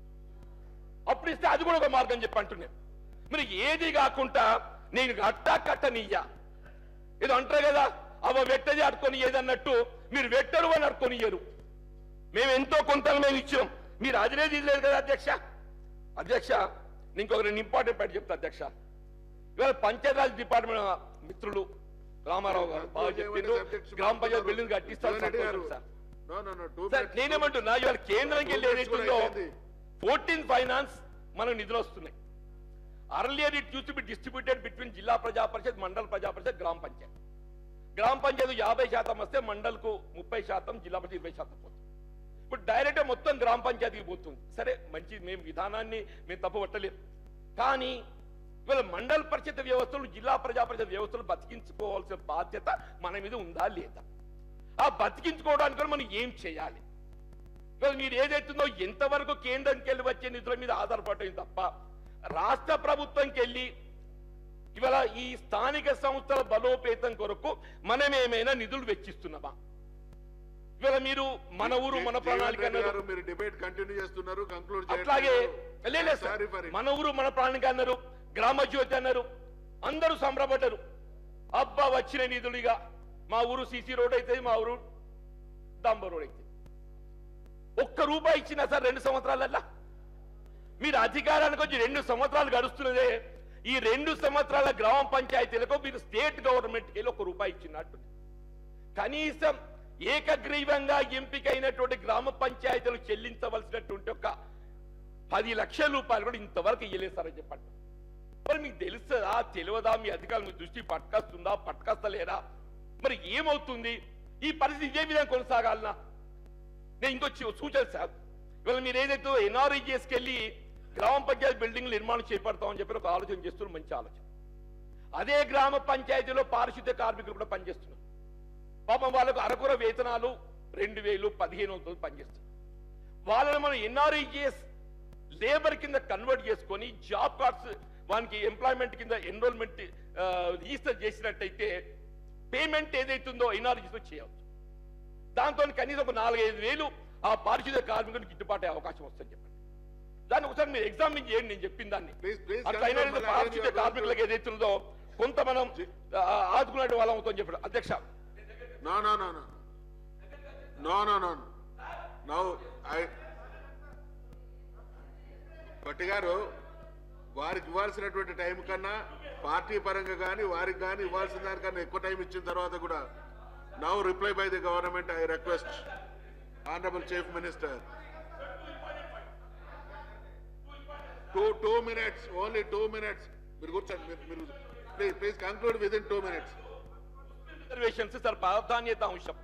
అప్పుడు ఇస్తే అది కూడా ఒక మార్గం చెప్పి అంటున్నాను మరి ఏది కాకుండా నేను కట్టా కట్టనియ్యా ఏదో అంటారు కదా అవ వెట్టది అడుకొని ఏదన్నట్టు మీరు వెట్టరు అని అడుకొనియ్యరు మేము ఎంతో కొంత మేము ఇచ్చాం మీరు అది లేదు ఇది లేదు కదా అధ్యక్ష అధ్యక్ష నేను ఇంకొక రెండు ఇంపార్టెంట్ పాయింట్ చెప్తా అధ్యక్ష ఇవాళ పంచాయతీరాజ్ డిపార్ట్మెంట్ మిత్రులు రామారావు గారు బాగా చెప్పిండ్రు గ్రామ పంచాయతీ బిల్డింగ్ కట్టిస్తారు జీవన్ రెడ్డి గారు సంతోషం sir no no no two sir నేనేమంటున్నా ఇవాళ కేంద్రంకి వెళ్ళి ఏదైతుందో ఫోర్టీన్ ఫైనాన్స్ మనకు నిధులు వస్తున్నాయి earlier it used be distributed between Zilla Praja పరిషత్ మండల ప్రజా పరిషత్ గ్రామ పంచాయత్ గ్రామ పంచాయతీ యాభై శాతం వస్తే మండల్కు ముప్పై శాతం జిల్లా పరిషత్ ఇరవై శాతం పోతుంది ఇప్పుడు డైరెక్ట్ మొత్తం గ్రామ పంచాయతీకి పోతుంది సరే మంచి మేము విధానాన్ని మేము తప్పుపట్టలేము కానీ ఇవాళ మండల పరిషత్ వ్యవస్థలు జిల్లా ప్రజా పరిషత్ వ్యవస్థలు బతికించుకోవాల్సిన బాధ్యత మన మీద ఉందా లేదా ఆ బతికించుకోవడానికి కూడా మనం ఏం చేయాలి ఇవాళ మీరు ఏదైతుందో ఎంతవరకు కేంద్రంకి వెళ్ళి వచ్చే నిధుల మీద ఆధారపడటం తప్ప రాష్ట్ర ప్రభుత్వంకి వెళ్ళి ఇవాళ ఈ స్థానిక సంస్థల బలోపేతం కొరకు మనం ఏమైనా నిధులు వెచ్చిస్తున్నామా ఇవాళ మీరు మన ఊరు మన ప్రణాళిక అన్నారు గారు మీరు డిబేట్ కంటిన్యూ చేస్తున్నారు కంక్లూడ్ అట్లాగే లేదు సార్ మన ఊరు మన ప్రణాళిక అన్నారు గ్రామ జ్యోతి అన్నారు అందరూ సంబరపడ్డారు అబ్బా వచ్చిన నిధులుగా మా ఊరు సీసీ రోడ్ అయితే మా ఊరు డాంబర్ రోడ్ అయితే ఒక్క రూపాయి ఇచ్చినా సార్ రెండు సంవత్సరాలల్లా మీరు అధికారానికి వచ్చి రెండు సంవత్సరాలు గడుస్తున్నదే ఈ రెండు సంవత్సరాల గ్రామ పంచాయతీలకు మీరు స్టేట్ గవర్నమెంట్కి వెళ్ళి ఒక రూపాయి ఇచ్చినట్టు కనీసం ఏకగ్రీవంగా ఎంపికైనటువంటి గ్రామ పంచాయతీలు చెల్లించవలసినటువంటి ఒక పది లక్షల రూపాయలు కూడా ఇంతవరకు ఇయ్యలేదు సార్ అని చెప్పండి మరి మీకు తెలుస్తుందా తెలియదా మీ అధికారులు మీ దృష్టి పట్టుకొస్తుందా పట్టుకొస్తలేరా మరి ఏమవుతుంది ఈ పరిస్థితి ఇదే విధంగా కొనసాగాలనా నేను ఇంకో చి- సూచన సార్ ఇవాళ మీరు ఏదైతే ఎన్ఆర్ఈజిఎస్కి వెళ్ళి గ్రామ పంచాయతీ బిల్డింగ్ నిర్మాణం చేపడతామని చెప్పి ఒక ఆలోచన చేస్తున్నారు మంచి ఆలోచన అదే గ్రామ పంచాయతీలో పారిశుద్ధ్య కార్మికులు కూడా పనిచేస్తున్నారు పాపం వాళ్ళకు అరకుర వేతనాలు రెండు వేలు పదిహేను వందలు పనిచేస్తున్నారు వాళ్ళని మనం ఎన్ఆర్ఈజిఎస్ లేబర్ కింద కన్వర్ట్ చేసుకొని జాబ్ కార్డ్స్ వానికి ఎంప్లాయ్మెంట్ కింద ఎన్రోల్మెంట్ రిజిస్టర్ చేసినట్టయితే పేమెంట్ ఏదైతుందో ఎన్ఆర్ఈజిఎస్ చేయవచ్చు దాంతో కనీసం ఒక నాలుగైదు వేలు ఆ పారిశుద్ధ్య కార్మికులకు గిట్టుబాటు అయ్యే అవకాశం వస్తుంది చెప్పండి దాన్ని ఒకసారి మీరు ఎగ్జామిన్ చేయండి నేను చెప్పిన దాన్ని Please, please, అట్లా అయినా conclude. పారిశుద్ధ్య మళ్ళీ కార్మికులకు ఏదైతుందో కొంత మనం ఆ, ఆదుకునే వాళ్ళం అవుతాం చెప్పారు అధ్యక్ష no no no no no no no no I Bhatti గారు వారికి ఇవ్వాల్సినటువంటి టైం కన్నా పార్టీ పరంగా కానీ వారికి కానీ ఇవ్వాల్సిన దానికన్నా ఎక్కువ టైం ఇచ్చిన తర్వాత కూడా now reply by the government I request honourable chief minister to two minutes only two minutes మీరు కూర్చోండి మీరు- మీరు please please conclude with in two minutes reservations sir ప్రాధాన్యత అంశం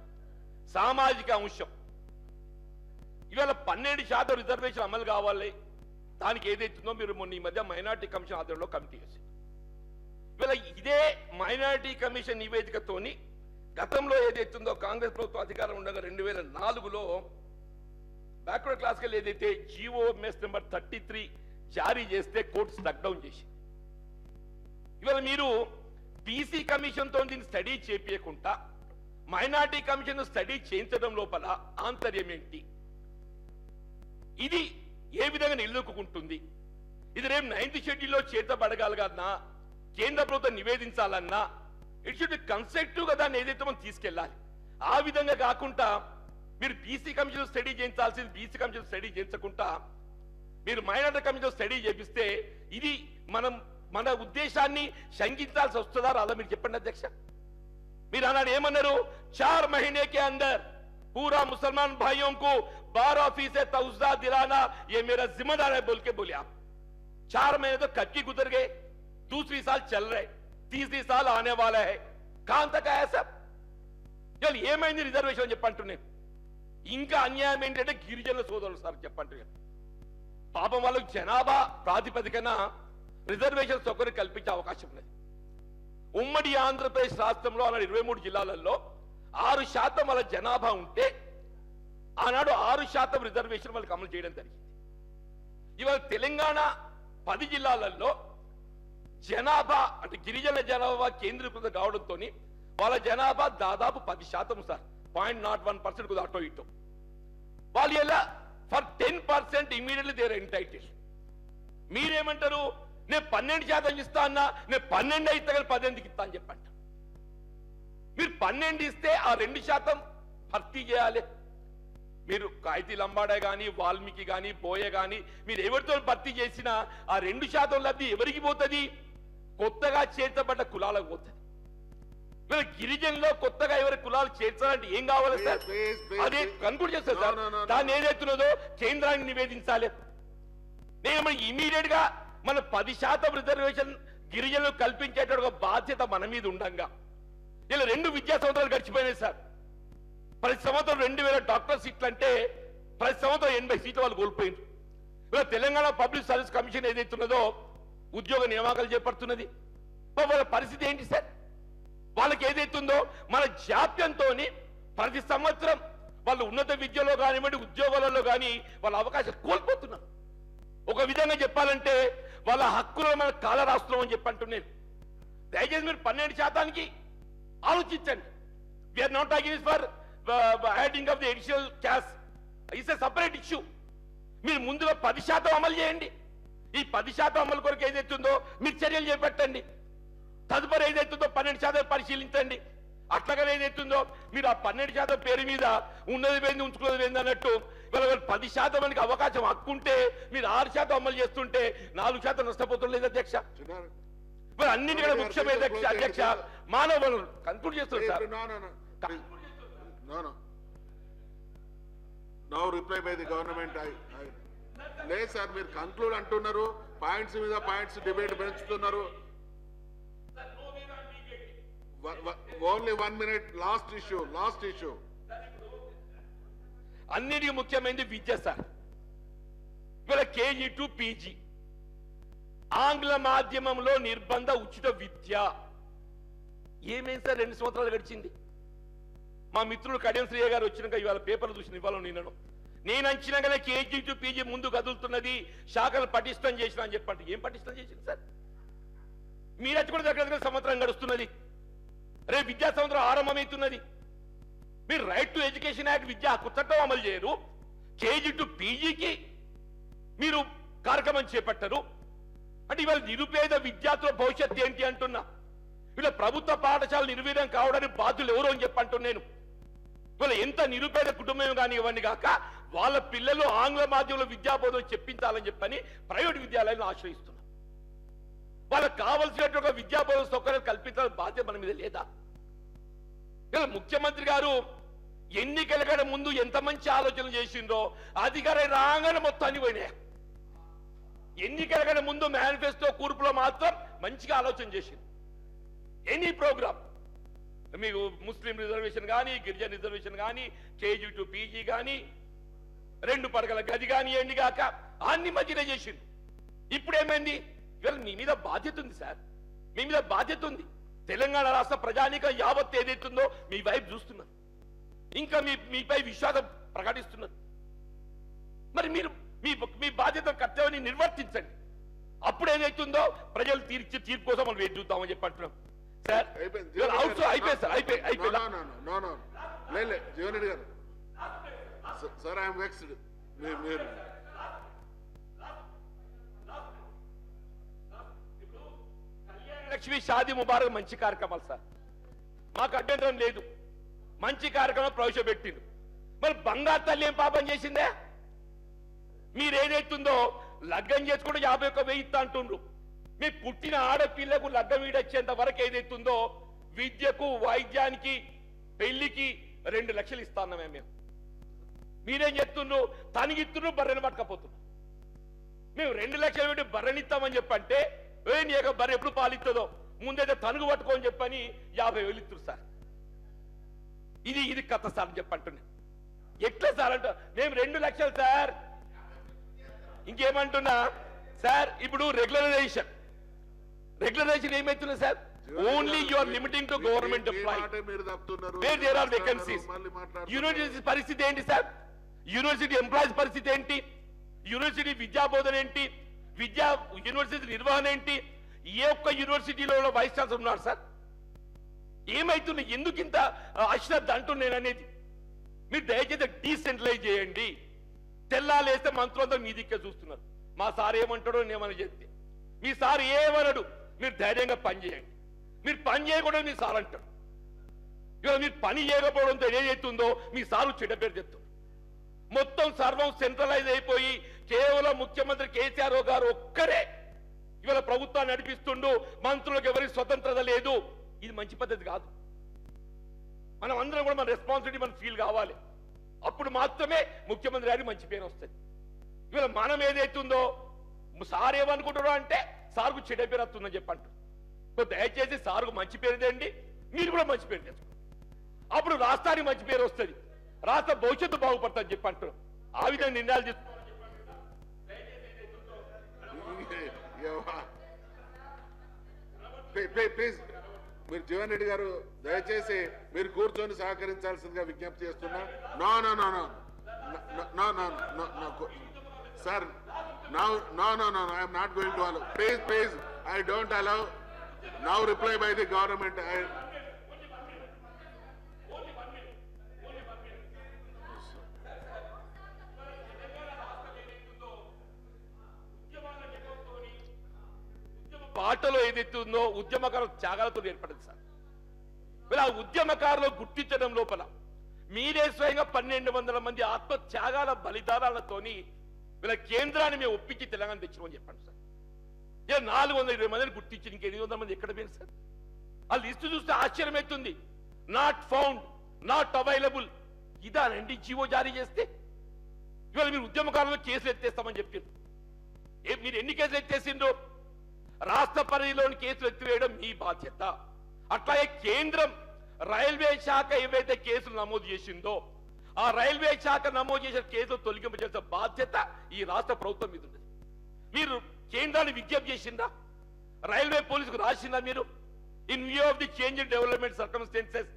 సామాజిక అంశం ఇవాళ పన్నెండు శాతం రిజర్వేషన్ అమలు కావాలి దానికి ఏదైతుందో మీరు మొన్న ఈ మధ్య మైనార్టీ కమిషన్ ఆధ్వర్యంలో కమిటీ చేసింది ఇవాళ ఇదే మైనారిటీ కమిషన్ నివేదికతోని గతంలో ఏదైతుందో కాంగ్రెస్ ప్రభుత్వం అధికారం ఉండగా రెండు వేల నాలుగులో బ్యాక్వర్డ్ క్లాస్కి ఏదైతే జిఓఎంఎస్ నెంబర్ థర్టీ త్రీ జారీ చేస్తే కోర్టు స్టక్ డౌన్ చేసింది ఇవాళ మీరు బీసీ కమిషన్ తో దీన్ని స్టడీ చేపించకుండా మైనార్టీ కమిషన్ స్టడీ చేయించడం లోపల ఆంతర్యం ఏంటి ఇది ఏ విధంగా నిలదొక్కుంటుంది ఇది రేపు నైన్త్ షెడ్యూల్లో చేతబడగలగన్నా కేంద్ర ప్రభుత్వం నివేదించాలన్నా ఇట్ షుడ్ కన్స్ట్రక్టివ్ గా దాన్ని ఏదైతే మనం తీసుకెళ్ళాలి ఆ విధంగా కాకుండా మీరు బీసీ కమిషన్ స్టడీ చేయించాల్సింది బీసీ కమిషన్ స్టడీ చేయించకుండా మీరు మైనార్టీ కమిషన్ స్టడీ చేపిస్తే ఇది మనం మన ఉద్దేశాన్ని శంకించాల్సి వస్తుందా రాదా మీరు చెప్పండి అధ్యక్ష మీరు అన్నాడు ఏమన్నారు చార్ మहीने के अंदर पूरा मुसलमान भाइयों को बारह फीसद तवजा दिलाना ये मेरा जिम्मेदार है बोल के बोले आप चार महीने तो कब की गुजर गए दूसरी साल चल रहे तीसरी साल आने वाला है कहां तक आया सब ఇవాళ ఏమైంది రిజర్వేషన్ అని చెప్పంటున్నాను ఇంకా అన్యాయం ఏంటంటే గిరిజనుల సోదరులు సార్ చెప్పంటున్నాను పాపం వాళ్ళకు జనాభా ప్రాతిపదికన రిజర్వేషన్ సౌకర్యం కల్పించే అవకాశం ఉన్నది ఉమ్మడి ఆంధ్రప్రదేశ్ రాష్ట్రంలో ఆనాడు ఇరవై మూడు జిల్లాలలో ఆరు శాతం వాళ్ళ జనాభా ఉంటే ఆనాడు ఆరు శాతం రిజర్వేషన్ వాళ్ళకి అమలు చేయడం జరిగింది ఇవాళ తెలంగాణ పది జిల్లాలలో జనాభా అంటే గిరిజన జనాభా కేంద్రీకృతం కావడంతో వాళ్ళ జనాభా దాదాపు పది శాతం sir point nought one percent కొద్దిగా అటో ఇటో వాళ్ళు ఎలా for ten percent immediately they're entitle మీరేమంటారు నేను పన్నెండు శాతం ఇస్తా అన్నా నేను పన్నెండు అయితే కానీ పద్దెనిమిదికి ఇస్తా అని చెప్పంట మీరు పన్నెండు ఇస్తే ఆ రెండు శాతం భర్తీ చేయాలి మీరు కాయితీ లంబాడే గాని వాల్మీకి గాని బోయే గాని మీరు ఎవరితో భర్తీ చేసినా ఆ రెండు శాతం లబ్ధి ఎవరికి పోతుంది కొత్తగా చేర్చబడ్డ కులాలకు పోతుంది మీరు గిరిజనులో కొత్తగా ఎవరి కులాలు చేర్చాలంటే ఏం కావాలి సార్ Please, please, అదే please. కన్క్లూడ్ చేస్తారు sir No, no, no, no. దాన్ని ఏదైతున్నదో కేంద్రానికి నివేదించాలి నేను మన ఇమీడియట్ గా మన పది శాతం రిజర్వేషన్ గిరిజనులు కల్పించేట ఒక బాధ్యత మన మీద ఉండంగా ఇలా రెండు విద్యా సంవత్సరాలు గడిచిపోయినాయి సార్ ప్రతి సంవత్సరం రెండు వేల డాక్టర్ సీట్లు అంటే ప్రతి సంవత్సరం ఎనభై సీట్లు వాళ్ళు కోల్పోయింది ఇలా తెలంగాణ పబ్లిక్ సర్వీస్ కమిషన్ ఏదైతున్నదో ఉద్యోగ నియామకాలు చేపడుతున్నది మరి వాళ్ళ పరిస్థితి ఏంటి సార్ వాళ్ళకి ఏదైతుందో మన జాప్యంతో ప్రతి సంవత్సరం వాళ్ళు ఉన్నత విద్యలో కానివ్వండి ఉద్యోగాలలో కానీ వాళ్ళ అవకాశం కోల్పోతున్నారు ఒక విధంగా చెప్పాలంటే వాళ్ళ హక్కులను మన కాల రాస్తున్నాం అని చెప్పంటున్నాను దయచేసి మీరు పన్నెండు శాతానికి ఆలోచించండి we are not talking for adding of the additional cash it's a separate issue మీరు ముందుగా పది శాతం అమలు చేయండి ఈ పది శాతం అమలు కొరకు ఏదైతుందో మీరు చర్యలు చేపట్టండి తదుపరి ఏదైతుందో పన్నెండు శాతం పరిశీలించండి అట్లాగనే ఏదైతుందో మీరు ఆ పన్నెండు శాతం పేరు మీద ఉన్నది పోయింది ఉంచుకున్నది పోయింది అన్నట్టు ఇవాళ వాళ్ళు పది శాతం మనకి అవకాశం హక్కుంటే మీరు ఆరు శాతం అమలు చేస్తుంటే నాలుగు శాతం నష్టపోతులేదు అధ్యక్ష చిన్నారు మరి అన్నిటికంటే ముఖ్యమైన అధ్యక్ష అధ్యక్ష మానవ వనరులు కన్క్లూడ్ చేస్తారు sir No, no, no. Please. No, no. No reply by the government లేదు సార్ మీరు కంక్లూడ్ అంటున్నారు పాయింట్స్ మీద పాయింట్స్ డిబేట్ పెంచుతున్నారు only one minute last issue last issue అన్నిటికీ ముఖ్యమైనది విద్య సార్ ఇవాళ కేజీ టు పీజీ ఆంగ్ల మాధ్యమంలో నిర్బంధ ఉచిత విద్య ఏమేం సార్ రెండు సంవత్సరాలు గడిచింది మా మిత్రుడు కడియం శ్రీయ గారు వచ్చినాక ఇవాళ పేపర్లు చూసిన ఇవాళ నిన్నను నేను అంచినాకనే కేజీ టు పీజీ ముందు కదులుతున్నది శాఖలు పటిష్టం చేసిన అని చెప్పండి ఏం పటిష్టం చేసింది సార్ మీరు వచ్చి కూడా దగ్గర దగ్గర సంవత్సరం గడుస్తున్నది రేపు విద్యా సంవత్సరం ఆరంభమవుతున్నది మీరు రైట్ టు ఎడ్యుకేషన్ యాక్ట్ విద్యా హక్కు చట్టం అమలు చేయరు కేజీ టు పీజీకి మీరు కార్యక్రమం చేపట్టరు అంటే ఇవాళ నిరుపేద విద్యార్థుల భవిష్యత్తు ఏంటి అంటున్నా ఇలా ప్రభుత్వ పాఠశాల నిర్వీర్యం కావడానికి బాధ్యులు ఎవరు అని చెప్పంటున్నాను నేను ఇవాళ ఎంత నిరుపేద కుటుంబం కానీ ఇవన్నీ కాక వాళ్ళ పిల్లలు ఆంగ్ల మాధ్యమంలో విద్యాబోధన చెప్పించాలని చెప్పని ప్రైవేట్ విద్యాలయాలను ఆశ్రయిస్తున్నారు వాళ్ళకి కావలసినటువంటి ఒక విద్యాబోధన సౌకర్యం కల్పించాలని బాధ్యత మన మీద లేదా ఇలా ముఖ్యమంత్రి గారు ఎన్నికల కంటే ముందు ఎంత మంచి ఆలోచన చేసిండ్రో అధికారం రాగానే మొత్తం అన్ని పోయినాయి ఎన్నికల కంటే ముందు మేనిఫెస్టో కూర్పులో మాత్రం మంచిగా ఆలోచన చేసింది ఎనీ ప్రోగ్రామ్ మీకు ముస్లిం రిజర్వేషన్ కానీ గిరిజన రిజర్వేషన్ కానీ కేజీ టు పీజీ కానీ రెండు పడగల గది కానీ ఎండి కాక అన్ని మధ్యనే చేసింది ఇప్పుడు ఏమైంది ఇవాళ మీ మీద బాధ్యత ఉంది సార్ మీ మీద బాధ్యత ఉంది తెలంగాణ రాష్ట్ర ప్రజానిక యావత్ ఏదైతుందో మీ వైపు చూస్తున్నారు ఇంకా మీ మీపై విశ్వాసం ప్రకటిస్తున్నారు మరి మీరు మీ మీ బాధ్యత కర్తవ్యాన్ని నిర్వర్తించండి అప్పుడు ఏదైతుందో ప్రజలు తీర్చి తీర్పు కోసం మనం వేచి చూద్దామని చెప్పి అంటున్నాం సార్ అయిపోయింది ఇవాళ అవుట్ అయిపోయింది సార్ అయిపోయి అయిపోయి నో నో నో నో లేదు జీవన్ రెడ్డి గారు సార్ ఐఎమ్ వెక్స్డ్ మీరు లక్ష్మి షాది ముబారక్ మంచి కార్యక్రమాలు సార్ మాకు అభ్యంతరం లేదు మంచి కార్యక్రమం ప్రవేశపెట్టిండు మరి బంగారు తల్లి ఏం పాపం చేసిందే మీరేదైతుందో లగ్గం చేసుకుంటే యాభై ఒక్క వెయ్యి ఇస్తా అంటుండ్రు మీ పుట్టిన ఆడపిల్లకు లగ్గం వీడొచ్చేంత వరకు ఏదైతుందో విద్యకు వైద్యానికి పెళ్లికి రెండు లక్షలు ఇస్తా ఉన్నామే మేము మీరేం చెప్తుండ్రు తనిగిత్తుండ్రు బర్రెని పట్టుకపోతున్నారు మేము రెండు లక్షలు పెట్టి బర్రెనిస్తామని చెప్పంటే ఏ నీ యొక్క బర్రె ఎప్పుడు పాలిస్తుందో ముందైతే తనుగు పట్టుకోని చెప్పని యాభై వేలు ఇస్తారు సార్ ఇది ఇది కథ సార్ అని చెప్పంటున్నా ఎట్లా సార్ అంట మేము రెండు లక్షలు సార్ ఇంకేమంటున్నా సార్ ఇప్పుడు రెగ్యులరైజేషన్ రెగ్యులరైజేషన్ ఏమైతున్నా sir only you are limiting to government మీ ఎంప్లాయీ మాట మీరు తప్పుతున్నారు వేర్ దేర్ ఆర్ వేకెన్సీస్ మళ్ళీ మాట్లాడుతున్నారు. యూనివర్సిటీ పరిస్థితి ఏంటి సార్ యూనివర్సిటీ ఎంప్లాయీస్ పరిస్థితి ఏంటి యూనివర్సిటీ విద్యా బోధన ఏంటి విద్యా యూనివర్సిటీ నిర్వహణ ఏంటి ఏ ఒక్క యూనివర్సిటీలో వైస్ ఛాన్సలర్ ఉన్నారు సార్ ఏమైతుంది ఎందుకు ఇంత అశ్రద్ధ అంటున్నాను అనేది మీరు దయచేసి డీసెంట్రలైజ్ చేయండి తెల్లాలేస్తే మంత్రులందరూ మీ దిక్కే చూస్తున్నారు మా సార్ ఏమంటాడో నేమని చెప్తే మీ సార్ ఏమనడు మీరు ధైర్యంగా పని చేయండి మీరు పని చేయకూడదు మీ సార్ అంటాడు ఇవాళ మీరు పని చేయకపోవడంతో ఏదైతుందో మీ సారు చెడ్డ పేరు చెప్తారు మొత్తం సర్వం సెంట్రలైజ్ అయిపోయి కేవలం ముఖ్యమంత్రి కేసీఆర్ గారు ఒక్కరే ఇవాళ ప్రభుత్వాన్ని నడిపిస్తుండు మంత్రులకు ఎవరికి స్వతంత్రత లేదు ఇది మంచి పద్ధతి కాదు మనం అందరం కూడా మన రెస్పాన్సిబిలిటీ మనం ఫీల్ కావాలి అప్పుడు మాత్రమే ముఖ్యమంత్రి గారికి మంచి పేరు వస్తుంది ఇవాళ మనం ఏదైతుందో సార్ ఏమనుకుంటాడో అంటే సార్కు చెడ్డ పేరు వస్తుందని చెప్పంటారు సో దయచేసి సార్కు మంచి పేరు తెండి మీరు కూడా మంచి పేరు తెచ్చుకోండి అప్పుడు రాష్ట్రానికి మంచి పేరు వస్తుంది రాష్ట్ర భవిష్యత్తు బాగుపడుతుంది చెప్పి అంటారు ఆ విధంగా నిర్ణయాలు తీసుకో ప్లీజ్ మీరు జీవన్ రెడ్డి గారు దయచేసి మీరు కూర్చొని సహకరించాల్సిందిగా విజ్ఞప్తి చేస్తున్నా no no no no no no no no sir now no no no I'm not going to allow please please I don't allow now reply by the government I పాటలో ఏదైతే ఉందో ఉద్యమకారుల త్యాగాలతో ఏర్పడింది సార్ వీళ్ళ ఆ ఉద్యమకారులు గుర్తించడం లోపల మీరే స్వయంగా పన్నెండు వందల మంది ఆత్మ త్యాగాల బలిదానాలతోని వీళ్ళ కేంద్రాన్ని మేము ఒప్పించి తెలంగాణ తెచ్చినామని చెప్పండి సార్ ఇక నాలుగు వందల ఇరవై మందిని గుర్తించి ఇంక ఎనిమిది వందల మంది ఎక్కడ పోయింది సార్ ఆ లిస్టు చూస్తే ఆశ్చర్యం అవుతుంది నాట్ ఫౌండ్ నాట్ అవైలబుల్ ఇదానండి జీవో జారీ చేస్తే ఇవాళ మీరు ఉద్యమకారులు కేసులు ఎత్తేస్తామని చెప్పారు ఏ మీరు ఎన్ని కేసులు ఎత్తేసిండ్రో రాష్ట్ర పరిధిలోని కేసులు ఎత్తివేయడం మీ బాధ్యత అట్లాగే కేంద్రం రైల్వే శాఖ ఏవైతే కేసులు నమోదు చేసిందో ఆ రైల్వే శాఖ నమోదు చేసిన కేసులు తొలగింపజేసిన బాధ్యత ఈ రాష్ట్ర ప్రభుత్వం మీద ఉంది మీరు కేంద్రాన్ని విజ్ఞప్తి చేసిందా రైల్వే పోలీసుకు రాసిందా మీరు in view of the change in development circumstances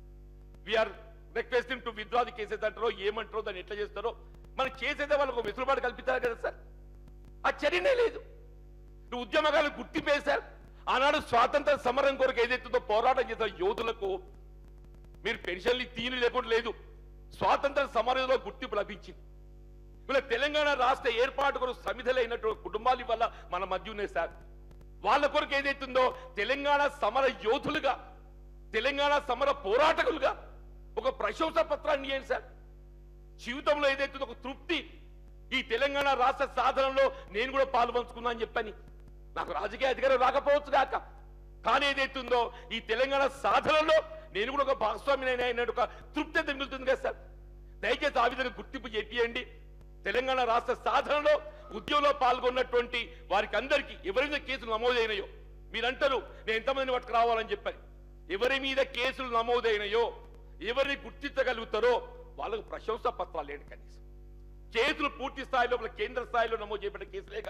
we are requesting to withdraw the cases అంటారో ఏమంటారో దాన్ని ఎట్లా చేస్తారో మనం చేసేదే వాళ్ళకు వెసులుబాటు కల్పిస్తారు కదా సార్ ఆ చర్యనే లేదు నువ్వు ఉద్యమకాలు గుర్తింపేశారు ఆనాడు స్వాతంత్ర సమరం కొరకు ఏదైతుందో పోరాటం చేసిన యోధులకు మీరు పెన్షన్లు తీని లేకుండా లేదు స్వాతంత్ర సమరంలో గుర్తింపు లభించింది వీళ్ళ తెలంగాణ రాష్ట్ర ఏర్పాటు కొరకు సమిధలైనటువంటి కుటుంబాల వల్ల మన మధ్య ఉన్నాయి సార్ వాళ్ళ కొరకు ఏదైతుందో తెలంగాణ సమర యోధులుగా తెలంగాణ సమర పోరాటకులుగా ఒక ప్రశంసా పత్రాన్ని ఇవ్వండి సార్ జీవితంలో ఏదైతుందో ఒక తృప్తి ఈ తెలంగాణ రాష్ట్ర సాధనలో నేను కూడా పాలు పంచుకున్నా అని చెప్పని నాకు రాజకీయ అధికారం రాకపోవచ్చు కాక కానీ ఏదైతుందో ఈ తెలంగాణ సాధనలో నేను కూడా ఒక భాగస్వామిని అయినట్టు ఒక తృప్తి అయితే మిగులుతుంది కదా సార్ దయచేసి ఆ విధంగా గుర్తింపు చెప్పియండి తెలంగాణ రాష్ట్ర సాధనలో ఉద్యమంలో పాల్గొన్నటువంటి వారికి అందరికీ ఎవరైనా కేసులు నమోదైనాయో మీరంటారు నేను ఎంతమందిని పట్టుకు రావాలని చెప్పని ఎవరి మీద కేసులు నమోదైనాయో ఎవరిని గుర్తించగలుగుతారో వాళ్ళకు ప్రశంసా పత్రాలు లేని కనీసం కేసులు పూర్తి స్థాయిలో కేంద్ర స్థాయిలో నమోదు చేయబడిన కేసులే కానీ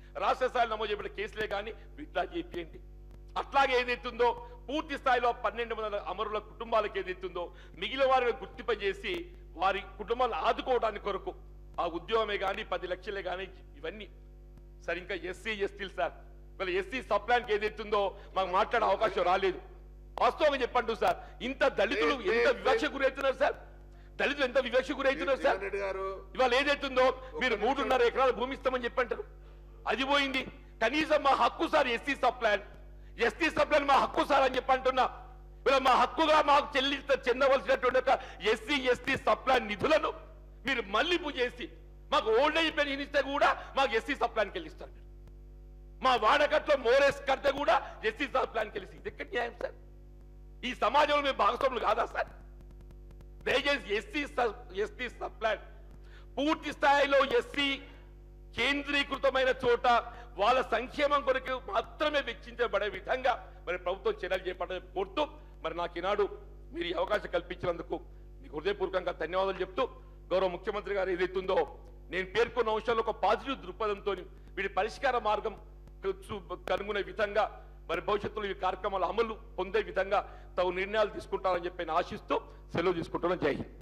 రాష్ట్ర స్థాయిలో నమోదు చేయబడిన కేసులే కానీ విత్డ్రా చేయండి అట్లాగే ఏదైతుందో పూర్తి స్థాయిలో పన్నెండు వందల అమరుల కుటుంబాలకు ఏదైతుందో మిగిలిన వారిని గుర్తింపజేసి వారి కుటుంబాలను ఆదుకోవడానికి కొరకు ఆ ఉద్యోగమే కానీ పది లక్షలే కానీ ఇవన్నీ సార్ ఇంకా ఎస్సీ ఎస్టీలు సార్ వీళ్ళ ఎస్సీ సప్లాన్కి ఏదైతుందో మాకు మాట్లాడే అవకాశం రాలేదు వాస్తవంగా చెప్పండి సార్ ఇంత దళితులు ఏ- ఎంత ఏ- వివక్ష గురవుతున్నారు సార్ దళితులు ఎంత వివక్ష గురవుతున్నారు సార్ జీవన్ రెడ్డి గారు ఇవాళ ఏదైతుందో మీరు మూడున్నర ఎకరాల భూమి ఇస్తామని చెప్పంటారు అది పోయింది కనీసం మా హక్కు sir SC sub plan ST sub plan మా హక్కు సార్ అని చెప్పంటున్నా ఇలా మా హక్కుగా మాకు చెల్లి చెందవలసినటువంటి ఒక ఎస్సీ ఎస్టీ సప్లాన్ నిధులను మీరు మళ్లింపు చేసి మాకు ఓల్డ్ ఏజ్ పెన్షన్ ఇస్తే కూడా మాకు ఎస్సీ సప్లాన్కి వెళ్ళిస్తారు మీరు మా వాడకట్లో మోరేస్ కడితే కూడా ఎస్సీ సప్లాన్కి వెళ్ళి ఇది ఎక్కడ న్యాయం సార్ ఈ సమాజంలో మేము భాగస్వాములు కాదా సార్ దయచేసి ఎస్సీ ఎస్టీ సప్లాన్ పూర్తి స్థాయిలో ఎస్సీ కేంద్రీకృతమైన చోట వాళ్ళ సంక్షేమం కొరకు మాత్రమే వెచ్చించబడే విధంగా మరి ప్రభుత్వం చర్యలు చేపట్టాలని కోరుతూ మరి నాకు ఈనాడు మీరు ఈ అవకాశం కల్పించినందుకు మీకు హృదయపూర్వకంగా ధన్యవాదాలు చెప్తూ గౌరవ ముఖ్యమంత్రి గారు ఏదైతుందో నేను పేర్కొన్న అంశాల్లో ఒక పాజిటివ్ దృక్పథంతో వీటి పరిష్కార మార్గం చూ- కనుగొనే విధంగా మరి భవిష్యత్తులో ఈ కార్యక్రమాల అమలు పొందే విధంగా తగు నిర్ణయాలు తీసుకుంటారని చెప్పి నేను ఆశిస్తూ సెలవు తీసుకుంటున్నాను జై హింద్